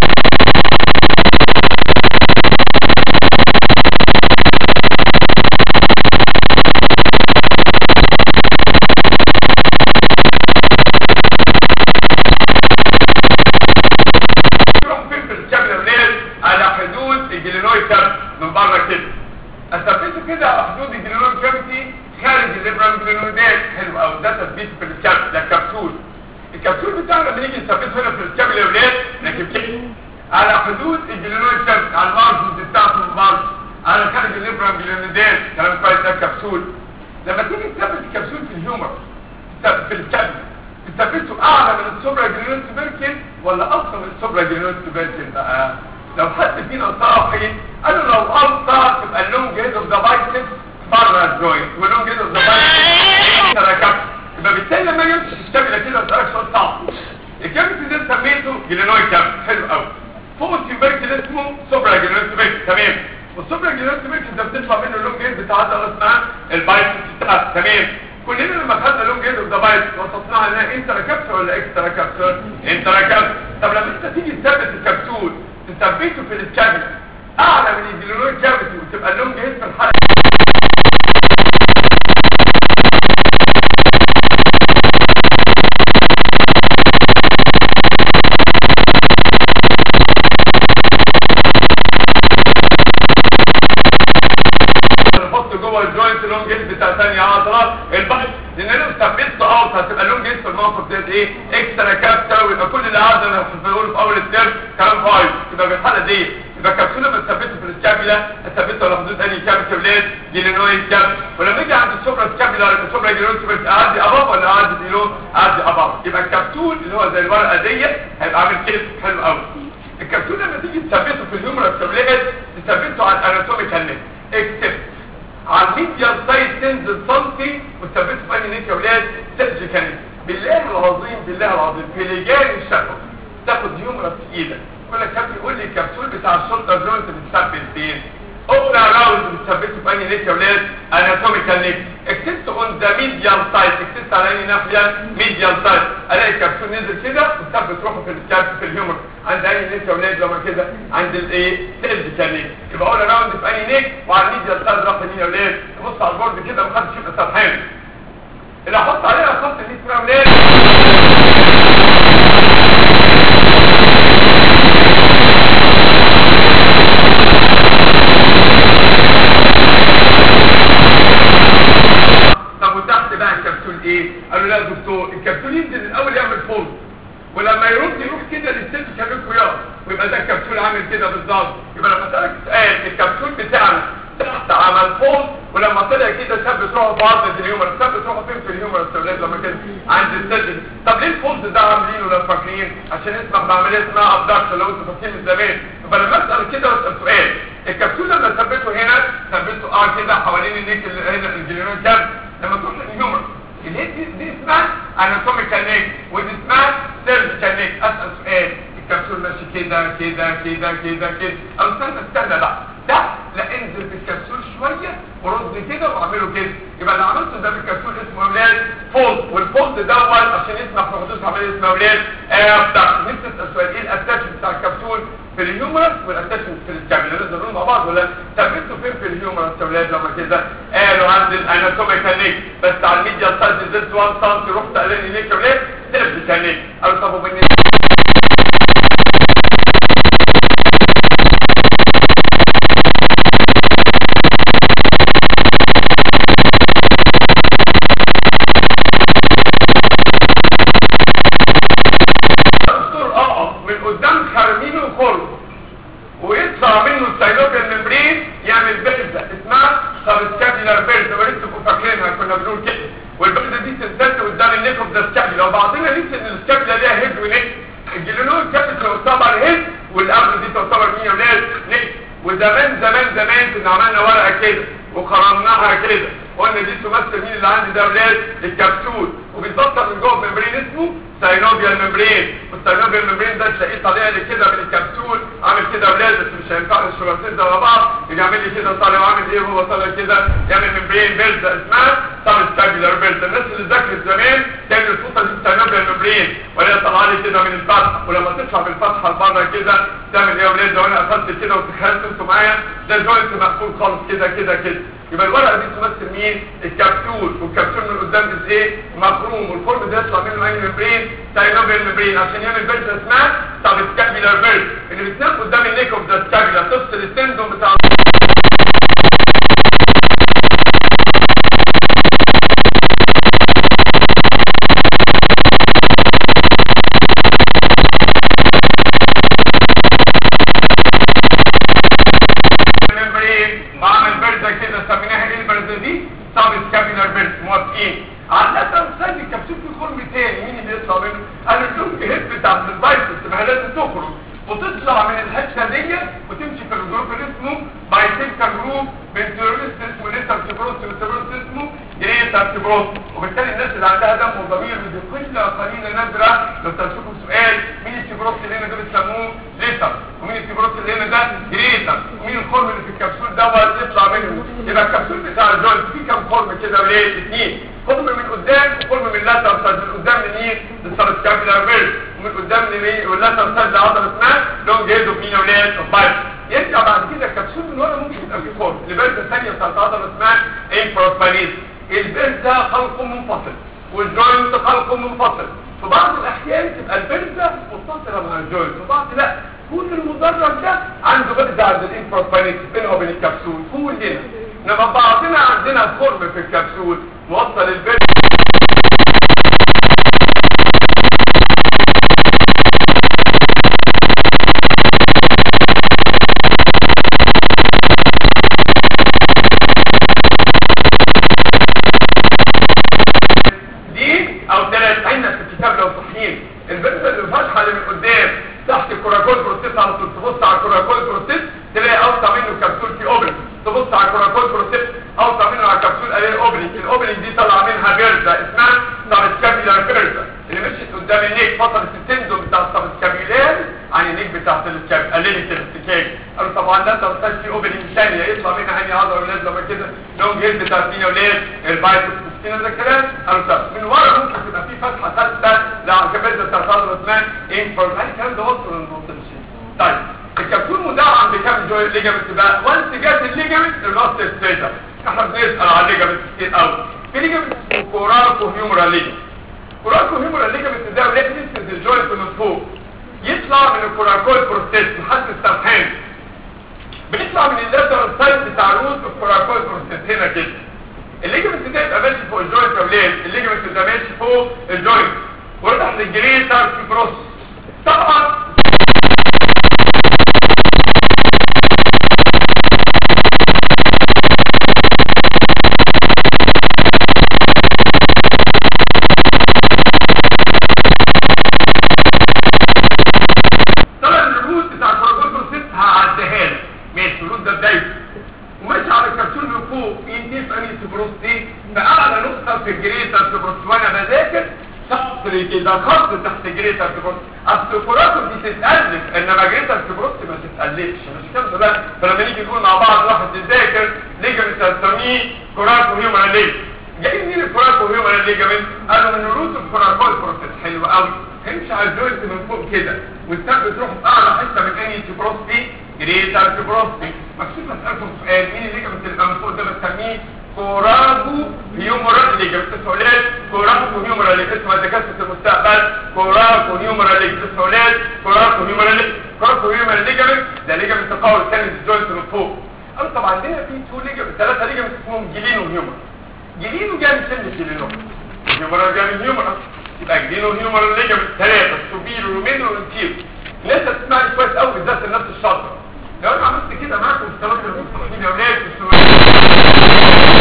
يروح فين في الكابل ولاد على حدود الجلينويد كابل من بره كده اثبته كده على حدود الجلينويد كافيتي خارج الليبرام جلينويدات حلو قوي ده تثبيت في الكابل ده كبسول الكبسول بتاعنا لما نيجي نثبته هنا في الكابل يا ولاد نجيب كده على حدود الجلينويد كافيتي على المارجنز بتاعته من بره على خارج الليبرام جلينويدات كلام كويس ده كبسول لما تيجي تثبت الكبسول في الهيومر تثبت في الكابل تثبته اعلى من السوبرا جلينويد تبركن ولا اقصى من السوبرا جلينويد تبركن بقى لو حد فينا صاحي قالوا لو قطع تبقى اللونج هيد اوف ذا بايسبس بره الجوينت واللونج هيد اوف ذا بايسبس ركبت يبقى بالتالي لما يمشي الكابيلا كده اسالك سؤال صعب الكابيلا ده سميته جلينويد كابل حلو قوي فوق التيوبركل اسمه سوبرا جلينويد تبركن تمام والسوبرا جلينويد تبركن ده بتطلع منه اللونج هيد بتاعها ده اسمها البايسبس بتاعها تمام كلنا لما خدنا لونج هيد اوف ذا بايسبس وصفناها انها انترا كابسول ولا اكسترا كابسول انترا كابسول طب لما انت تيجي تثبت الكبسول تثبته في الكابيلا اعلى من الجلينويد كافيتي وتبقى اللونج هيد في الحلقه نحط جوه الجوينت لونج هيد بتاع ثانيه عضله البحث لان انا ثبت اوت هتبقى اللونج هيد في الموقف ده ايه اكسترا كابتا ويبقى كل اللي عايز انا بقوله في اول الترم كلام فايز يبقى في الحاله دي يبقى كبسوله بتثبته في الكابيلا هتثبته على حدود انهي كابيلا ولاد جلينويد كاب ولما يجي عند السوبرا كابيلا ولا السوبرا جلينويد كابيلا اعدي اباب ولا اعدي بيلو اعدي اباب يبقى الكبسول اللي هو زي الورقه ديت هيبقى عامل كده حلو قوي الكبسول لما تيجي تثبته في الهيومرس كابيلات تثبته على الاناتوميكال نت اكتب على الميديال سايز تنزل سنتي وتثبته في انهي نت يا ولاد سيرجيكال نت بالله العظيم بالله العظيم في لجان الشفه تاخد هيومرس في ايدك يقول لك كابتن يقول لي الكبسول بتاع الشولدر جوينت بتثبت فين اول راوند بتثبته في انهي نت يا ولاد اناتوميكال نت اكتبت اون ذا ميديال سايد اكتبت على انهي ناحيه ميديال سايد الاقي الكبسول نزل كده وثبت روحه في الكاب في الهيومر عند انهي نت يا ولاد لما كده عند الايه سيرجيكال نت يبقى اول راوند في انهي نت وعلى الميديال سايد راح مين يا ولاد تبص على البورد كده محدش يبقى سرحان اللي احط عليها خط النت يا ولاد طب وتحت بقى الكبسول ايه قالوا لا يا دكتور الكبسول ينزل الاول يعمل فولد ولما يرد يروح كده للست كمان خيار ويبقى ده الكبسول عامل كده بالظبط يبقى لما اسالك سؤال الكبسول بتاعنا تحت عمل فولد ولما طلع كده ثبت روحه في عضله الهيومرس ثبت روحه فين في الهيومرس يا ولاد لما كان عند السجن طب ليه الفولد ده عاملينه لو فاكرين عشان يسمح بعمليه اسمها ابدكشن لو انتوا فاكرين من زمان يبقى لما اسال كده اسال سؤال الكبسول لما ثبته هنا ثبته اه كده حوالين النيك اللي هنا الجنرال كاب لما تروح للهيومرس الهيد دي, دي اسمها اناتوميكال نيك ودي اسمها سيرجيكال نيك اسال سؤال الكبسول ماشي كده كده كده كده كده او استنى استنى لا ده لا انزل في الكبسول شويه ورد كده واعمله كده يبقى اللي عملته ده بالكبسول اسمه اولاد فولد والفولد دوت عشان يسمح في حدوث عمليه اسمها اولاد ابدا نفس السؤال ايه الاتاتشمنت بتاع الكبسول في الهيومرس والاتاتشمنت في الكابيلر لازم نقول مع بعض ولا ثبته فين في الهيومرس يا اولاد لما كده قالوا عند الاناتوميكال نيك بس على الميديا سايز نزلت 1 سم رحت قال لي نيك يا اولاد سيرجيكال نيك قالوا طب وبالنسبه الدكتور اقف من قدام خرمينه وخرم ويطلع منه السيلوبيال ممبرين يعمل بلزه اسمها سبسكابيلار بلزه ولسه تبقوا فاكرينها كنا بنقول كده والبلزه دي تنسد قدام النيك اوف ذا سكابيلا وبعضنا ننسى ان السكابيلا ليها هيد ونيك الجلونول كابيتال تعتبر هيد والارض دي تعتبر مين يا ولاد نيك وزمان زمان زمان كنا عملنا ورقه كده وخرمناها كده قلنا دي تمثل مين اللي عندي ده ولاد الكبسول وبيتبطل من جوه ممبرين اسمه ساينوبيال ممبرين والساينوبيال ممبرين ده تلاقيه طالع لي كده من الكبسول عامل كده ولاد بس مش هينفع الشرطين ده مع بعض يجي عامل لي كده طالع وعامل ايه وهو طالع كده يعمل ممبرين بيلزا اسمها سابسكابيلار بيلزا الناس اللي ذاكرت زمان كان الفوطه دي ساينوبيال ممبرين ولا طالعه لي كده من الفتحه ولما تطلع من الفتحه لبره كده تعمل ايه يا ولاد لو انا قفلت كده وتخيلت انتوا معايا ده جوينت مقفول خالص كده كده كده يبقى الورقه دي تمثل مين الكبسول والكبسول من قدام ايه مخروم والفورم ده يطلع منه اي ممبرين ساينوبيال ممبرين عشان يعمل بيرز اسمها سابسكابيلار بيرز اللي بتنام قدام النيك اوف ذا سكابيلا تفصل التندون بتاع الممبرين بعمل بردة كده سميناها ايه البردة دي سابسكابيلار بيرز موافقين عادة مثال الكبسول في خرم تاني مين اللي يطلع منه؟ قالوا اللونج هيد بتاعت البايسس ما هي لازم تخرج وتطلع من الحته دي وتمشي في الجروب اللي اسمه بايسيكال جروب من تيروريست اسمه ليتر تبروس وتيروريست اسمه جريتر تبروس وبالتالي الناس اللي عندها دم وضمير ودي قله قليله نادره لو تشوفوا سؤال مين التبروس اللي هنا ده بيسموه ليتر ومين التبروس اللي هنا ده جريتر ومين الخرم اللي في الكبسول دوت يطلع منه يبقى الكبسول بتاع الجوينت فيه كام خرم كده وليه اثنين خرم من قدام وخرم من اللاتر سايد من قدام لمين للسبسكابيلار بيرز ومن قدام لمين واللاتر سايد لعضله اسمها لونج هيد اوف مين ولاد اوف بايت يرجع بعد كده الكبسول من ورا ممكن يبقى فيه خرم البرزه الثانيه بتاعت عضله اسمها انفروسبانيز البرزه خلق منفصل والجوينت خلق منفصل في بعض الاحيان تبقى البرزه متصله مع الجوينت في بعض لا كل المدرج ده عنده برزه عند الانفروسبانيز بينه وبين الكبسول كلنا انما بعضنا عندنا خرم في الكبسول موصل البرزه دي او ثلاث عندنا في الكتاب لو صحيين البنت اللي فاتحه اللي من قدام تحت الكوراكول بروستيت على طول تبص على الكوراكول بروستيت تلاقي اوسع منه كبسول في اوبريك تبص على الكوراكول بروستيت اوسع منه على كبسول الاقي اوبريك الاوبريك دي طالعه منها بيرزا اسمها سابسكابيلار بيرزا اللي مشيت قدام النيك فصلت التندون بتاع السابسكابيلار عن النيك بتاعت السكاب قللت الاحتكاك قالوا طبعا ده ترتاج في اوبريك ثانيه يطلع منها عيني عضله ولاد لما كده لونج هيد بتاعت مين يا ولاد البايسبس كده ده الكلام قالوا طب من ورا ممكن تبقى في فتحه ثالثه لعكبات بتاعت عضله اسمها انفورمال الكلام ده وصل للنقطه دي طيب الكبسول مدعم بكام جوي ليجامنت بقى وانس جت الليجامنت الراس ستيتا احنا بنسال على الليجامنت كتير قوي في ليجامنت اسمه كوراكو هيومرال ليجامنت كوراكو هيومرال ليجامنت ده ولاد نسند الجوينت من فوق يطلع من الكوراكول بروستيت لحد السرحان بنطلع من اللاترال سايد بتاع روت الكوراكول بروستيت هنا كده الليجمنت ده يبقى ماشي فوق الجوينت يا ولاد الليجمنت ده ماشي فوق الجوينت ويروح عند الجريتر في بروس طبعا كوبري كده خط تحت جريتر كبروست اصل كوراكو دي تتالف انما جريتر كبروست ما تتالفش مش كده لا فلما نيجي نقول مع بعض واحد يذاكر ليجمنت هنسميه كوراكو هيومن ليج جاي منين الكوراكو هيومن ليجمنت قالوا من روت الكوراكو البروسيس حلو قوي امشي على الجوينت من فوق كده والثبت تروح في اعلى حته من انهي كبروستي جريتر كبروستي مكتوب اسالكم سؤال مين الليجمنت اللي من فوق ده بسميه كوراجو هيومرال ليجمنت السؤالات كوراجو هيومرال ليج اسمها دكاتره المستقبل كوراجو هيومرال ليج السؤالات كوراجو هيومرال ليج كوراجو هيومرال ليجمنت ده ليجمنت تقوي الثاني الجوينت من فوق أو طبعا عندنا في تو ليجمنت ثلاثه ليجمنت اسمهم جلينو هيومر جلينو جاي من كلمه جلينو هيومرال جاي من هيومرال يبقى جلينو هيومرال ليجمنت ثلاثه سوبيرو ومينو وانتيرو لسه تسمعني كويس قوي بالذات الناس الشاطره لو انا عملت كده معاكم الثلاثه المستقيمين يا اولاد في السؤال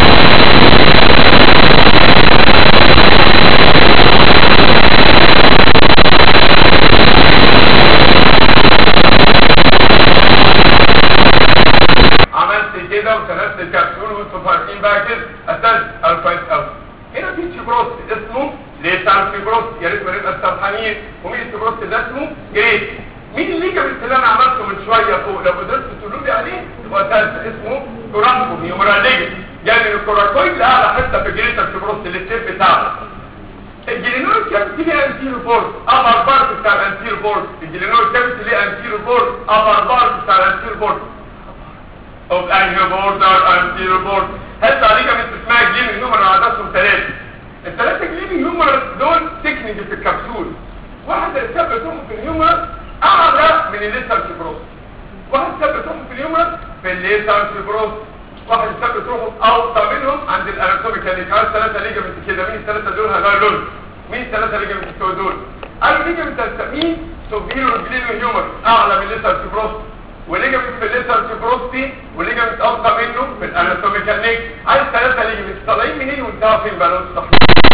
عملت كده وسندت الكبسول وانتوا فاهمين بقى كده اساس الكويس قوي هنا في فيبروست اسمه ليتال فيبروست يا ريت ما نبقى سرحانين ومين الفيبروست ده اسمه جريت مين الليجمنت اللي انا عملته من شويه فوق لو قدرت تقولوا لي عليه يبقى اساس اسمه كورانكو هيومرال ليجمنت يعني من الكوراكويد لاعلى حته في الجريتال فيبروست الستيب بتاعه الجلينور كابتي ليه انتيرو بورد ابر بارت بتاع الانتيرو بورد الجلينور كابتي ليه انتيرو بورد ابر بارت بتاع الانتيرو بورد of anterior border anterior board هل تعليقة من اسمها جليمي هيومر عددهم ثلاثة الثلاثة جليمي هيومر دول تكنيك في الكبسول واحد ثبتهم في الهيومر اعلى من الليسر فيبروس واحد ثبتهم في الهيومر في الليسر فيبروس واحد ثبت روحه اوطى منهم عند الاناتوميكال ليجمنت ثلاثة ليجمنت كده مين الثلاثة دول هغير لون مين الثلاثة ليجمنت بتوع دول قالوا ليجمنت التأمين سوبيرو جليمي هيومر اعلى من الليسر فيبروس وليجمنت في الليسر فيبروستي وليجمنت اوطى منه في الاناتوميكال ليج عايز ثلاثة ليجمنت طالعين منين وانتهى في البالون صح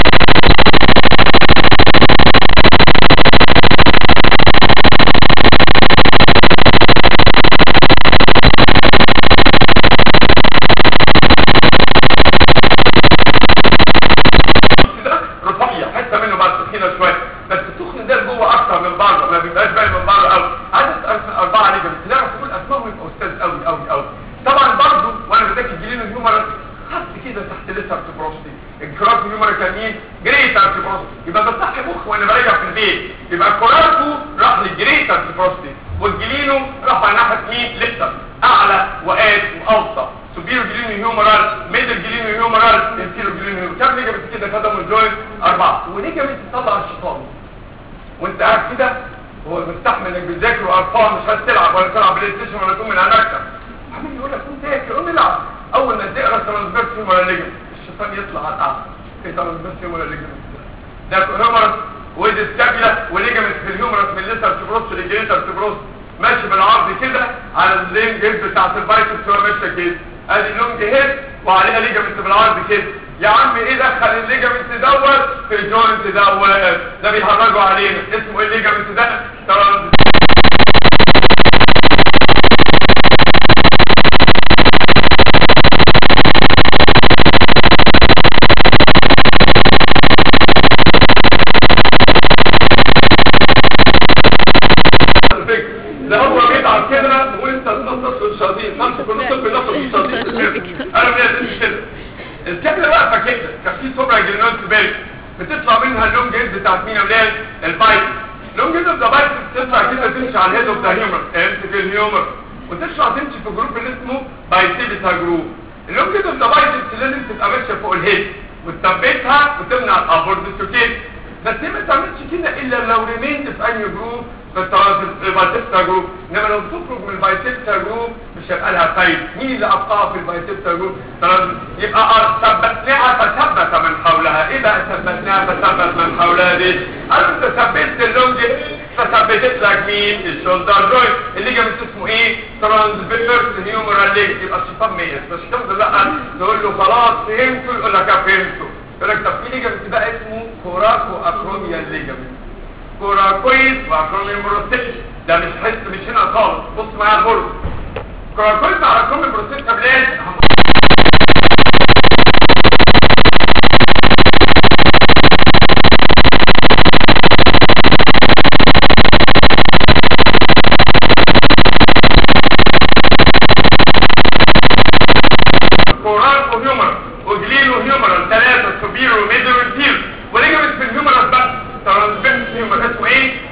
ده رفيع حته منه بعد تخينه شويه بس السخن ده جوه اكتر من بره ما بيبقاش باين من بره قوي عدد أربعة اربعه ليجمنت لا تقول اسمائهم يبقى استاذ قوي قوي قوي طبعا برضو وانا بذاكر جلين الهيومر خدت كده تحت لسه بروستي الكراكو هيومر كان مين جريتر بروستي يبقى بفتح مخ وانا براجع في البيت يبقى الكراكو راح للجريتر بروستي والجلينو راح على ناحيه مين لسه اعلى وقاد واوسط سوبيرو جلينو هيومرال ميدل جلينو هيومرال انتيرو جلينو هيومرال كم ليجمنت كده خدهم الجوينت اربعه وليجمنت تطلع الشيطان وانت قاعد كده هو مستحمل انك بتذاكر وارقام مش عايز تلعب ولا تلعب بلاي ستيشن ولا تقوم من على المكتب عمال يقول لك قوم ذاكر قوم العب اول ما تقرا ترانسفيرسيوم ولا ليجمنت الشيطان يطلع على القعده في ترانسفيرسيوم ولا ليجمنت ده هيومرس وديستابيلا وليجمنت في الهيومرس من الليتر تبروس للجريتر تبروس ماشي بالعرض كده على اللينج هيد بتاعت البايسبس وهو ماشيه كده ادي اللونج هيد وعليها ليجمنت بالعرض كده يا عم ايه دخل الليجمنت دوت في الجوينت دوت ده بيهرجوا علينا اسمه ايه الليجمنت ده ترانس ده هو بيتعب كده وانت تنطط الشياطين نمسك ونطط بنطط الشياطين انا من كده الكاميرا واقفه كده كان في سوبرا جرينونت بيرك بتطلع منها اللونج هيد بتاعت مين يا ولاد البايت اللونج هيد اوف ذا بايت بتطلع كده تمشي على الهيد اوف ذا هيومر امسك الهيومر وتطلع تمشي في جروب اللي اسمه بايسيبيتا جروب اللونج هيد اوف ذا بايت لازم تبقى ماشيه فوق الهيد وتثبتها وتمنع الابورد سوكيت بس هي ما تعملش كده الا لو ريميند في اي جروب في البايسيبتا جروب انما لو تخرج من البايسيبتا جروب مش هيبقى لها فايده مين اللي ابقاها في البايسيبتا جروب يبقى ثبتناها فثبت من حولها ايه بقى ثبتناها فثبت من حولها دي قالوا انت ثبتت اللونج فثبتت لك مين الشولدر جوينت اللي جابت اسمه ايه ترانسفيرس هيومرال ليج يبقى الشيطان ميت مش كده لا تقول له خلاص فهمته يقول لك فهمته يقول لك طب في ليجمنت بقى اسمه كوراكو اكروميا ليجمنت كوراكويد واكروميا بروستيت ده مش حس مش هنا خالص بص معايا البرج كوراكويد مع اكروميا بروستيت كابلات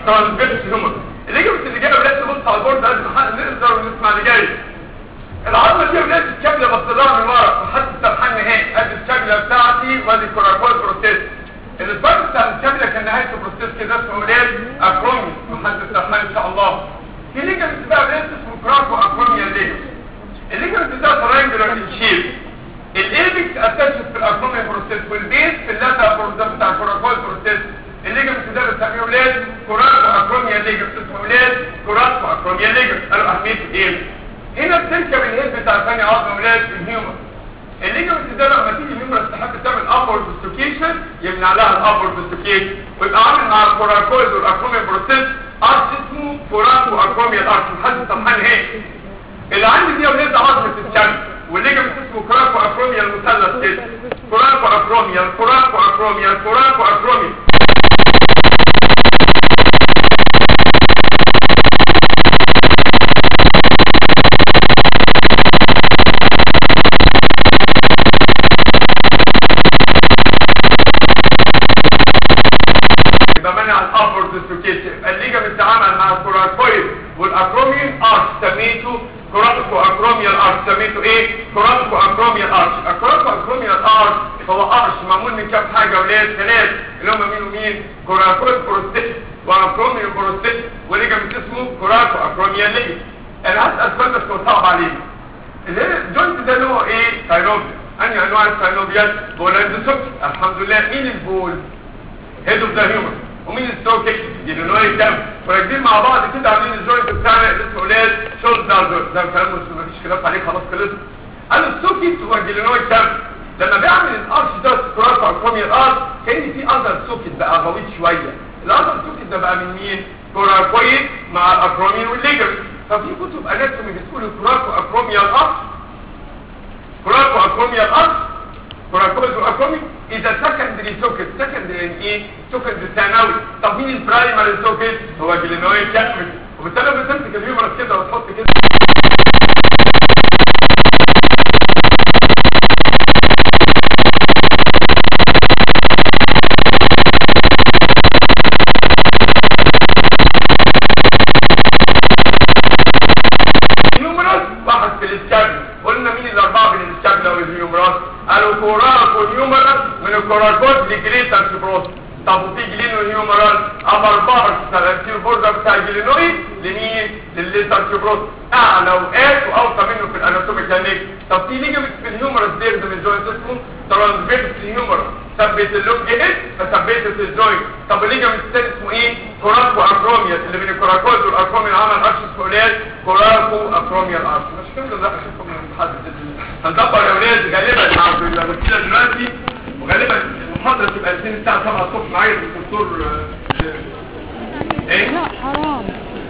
ترانسفيرس هيومر الليجمنت اللي جاي ولاد تبص على البورد قد ما نقدر ونسمع اللي جاي العظمه دي ولاد الكابله بصدرها من ورا وحتى السرحان نهائي ادي الكابله بتاعتي وادي الكوراكول بروتيست الاسباب بتاع الكابله كان نهايه البروتيست كده اسمه ولاد اكرومي وحتى السرحان ان شاء الله في ليجمنت بقى ولاد اسمه كراكو اكروميا ليجمنت الليجمنت ده ترينجلر ان شيب الايبكس اتاتشت في الاكروميا بروتيست والبيس في اللاتر بروتيست بتاع الكوراكول بروتيست الليجمنت ده بنسميه ولاد كوراكو اكروميا ليجمنت اسمه ولاد كوراكو اكروميا ليجمنت قالوا اهميته ايه هنا بتركب الهيد بتاع ثاني عظمه ولاد الهيومر الليجمنت ده لما تيجي الهيومر تحب تعمل ابورد ديستوكيشن يمنع لها الابورد ديستوكيشن ويبقى عامل مع الكوراكويد والاكروميا بروتيست ارش اسمه كوراكو اكروميا الارش محدد سبحان هيك اللي عندي دي ولاد عظمه الشمس والليجمنت اسمه كوراكو اكروميا المثلث كده كوراكو اكروميا كوراكو اكروميا كوراكو اكروميا يبقى منع الابر ديستوكيشن الليجمنت تعامل مع الكوراكويد والاكروميوم ارش سميته كوراتيكو اكروميال ارش سميته ايه كوراتيكو اكروميال ارش الكوراتيكو اكروميال ارش هو ارش معمول من كام حاجه ولاد ثلاث اللي هم مين ومين كوراكويد بروستيت واكروميوم بروستيت وليجمنت اسمه كوراكو اكروميال ليجمنت انا هسال سؤال بس هو صعب علينا الجوينت ده اللي هو ايه ثايروبيا انهي انواع الثايروبيات بولاندوسوك الحمد لله مين البول هيد اوف ذا هيومن ومين الستوكيك جينوي الدم وراكبين مع بعض كده عاملين الجوينت بتاعنا اللي اسمه ولاد شولدر ده كلام مش مفيش خلاف عليه خلاص خلص انا الستوكيك هو جينوي الدم لما بيعمل الارش ده سكرات على الكومي الارش كان في اندر سوكيت بقى غويط شويه الاندر سوكيت ده بقى من مين كوراكويد مع الاكرومين والليجمنت ففي كتب اناتومي بتقول كوراكو اكروميا الارش كوراكو اكروميا الارش كوراكويد والاكرومي اذا سكندري سوكت سكندري يعني ايه سكندري ثانوي طب مين البرايمري سوكت هو جلينوي كاتمك وبالتالي لما تمسك الهيومرس كده وتحط كده الهيومرس واحد في الاسكابل قلنا مين الاربعه بين الاسكابل والهيومرس قالوا كوراكو هيومرس من الكوراكوت لجريتر سبروس طب وفي جلينو هيومرال ابر بارس الانتير بوردر بتاع الجلينوي لمين للليتر سبروس اعلى وقات واوطى منه في الاناتوميكال نيك طب في ليجمنت في الهيومرس ديرز من جوينت اسمه ترانسفيرس هيومرس ثبت اللوك اهد فثبتت الجوينت طب الليجمنت الثاني اسمه ايه كوراكو اكروميا اللي بين الكوراكوز والاكروميا عمل ارش اسمه ولاد كوراكو اكروميا الارش مش فاهم ده اشوفكم محدد هندبر يا ولاد غالبا مع الوكيله دلوقتي وغالبا المحاضره تبقى الساعه 7 الصبح معايا الدكتور آه، ايه لا حرام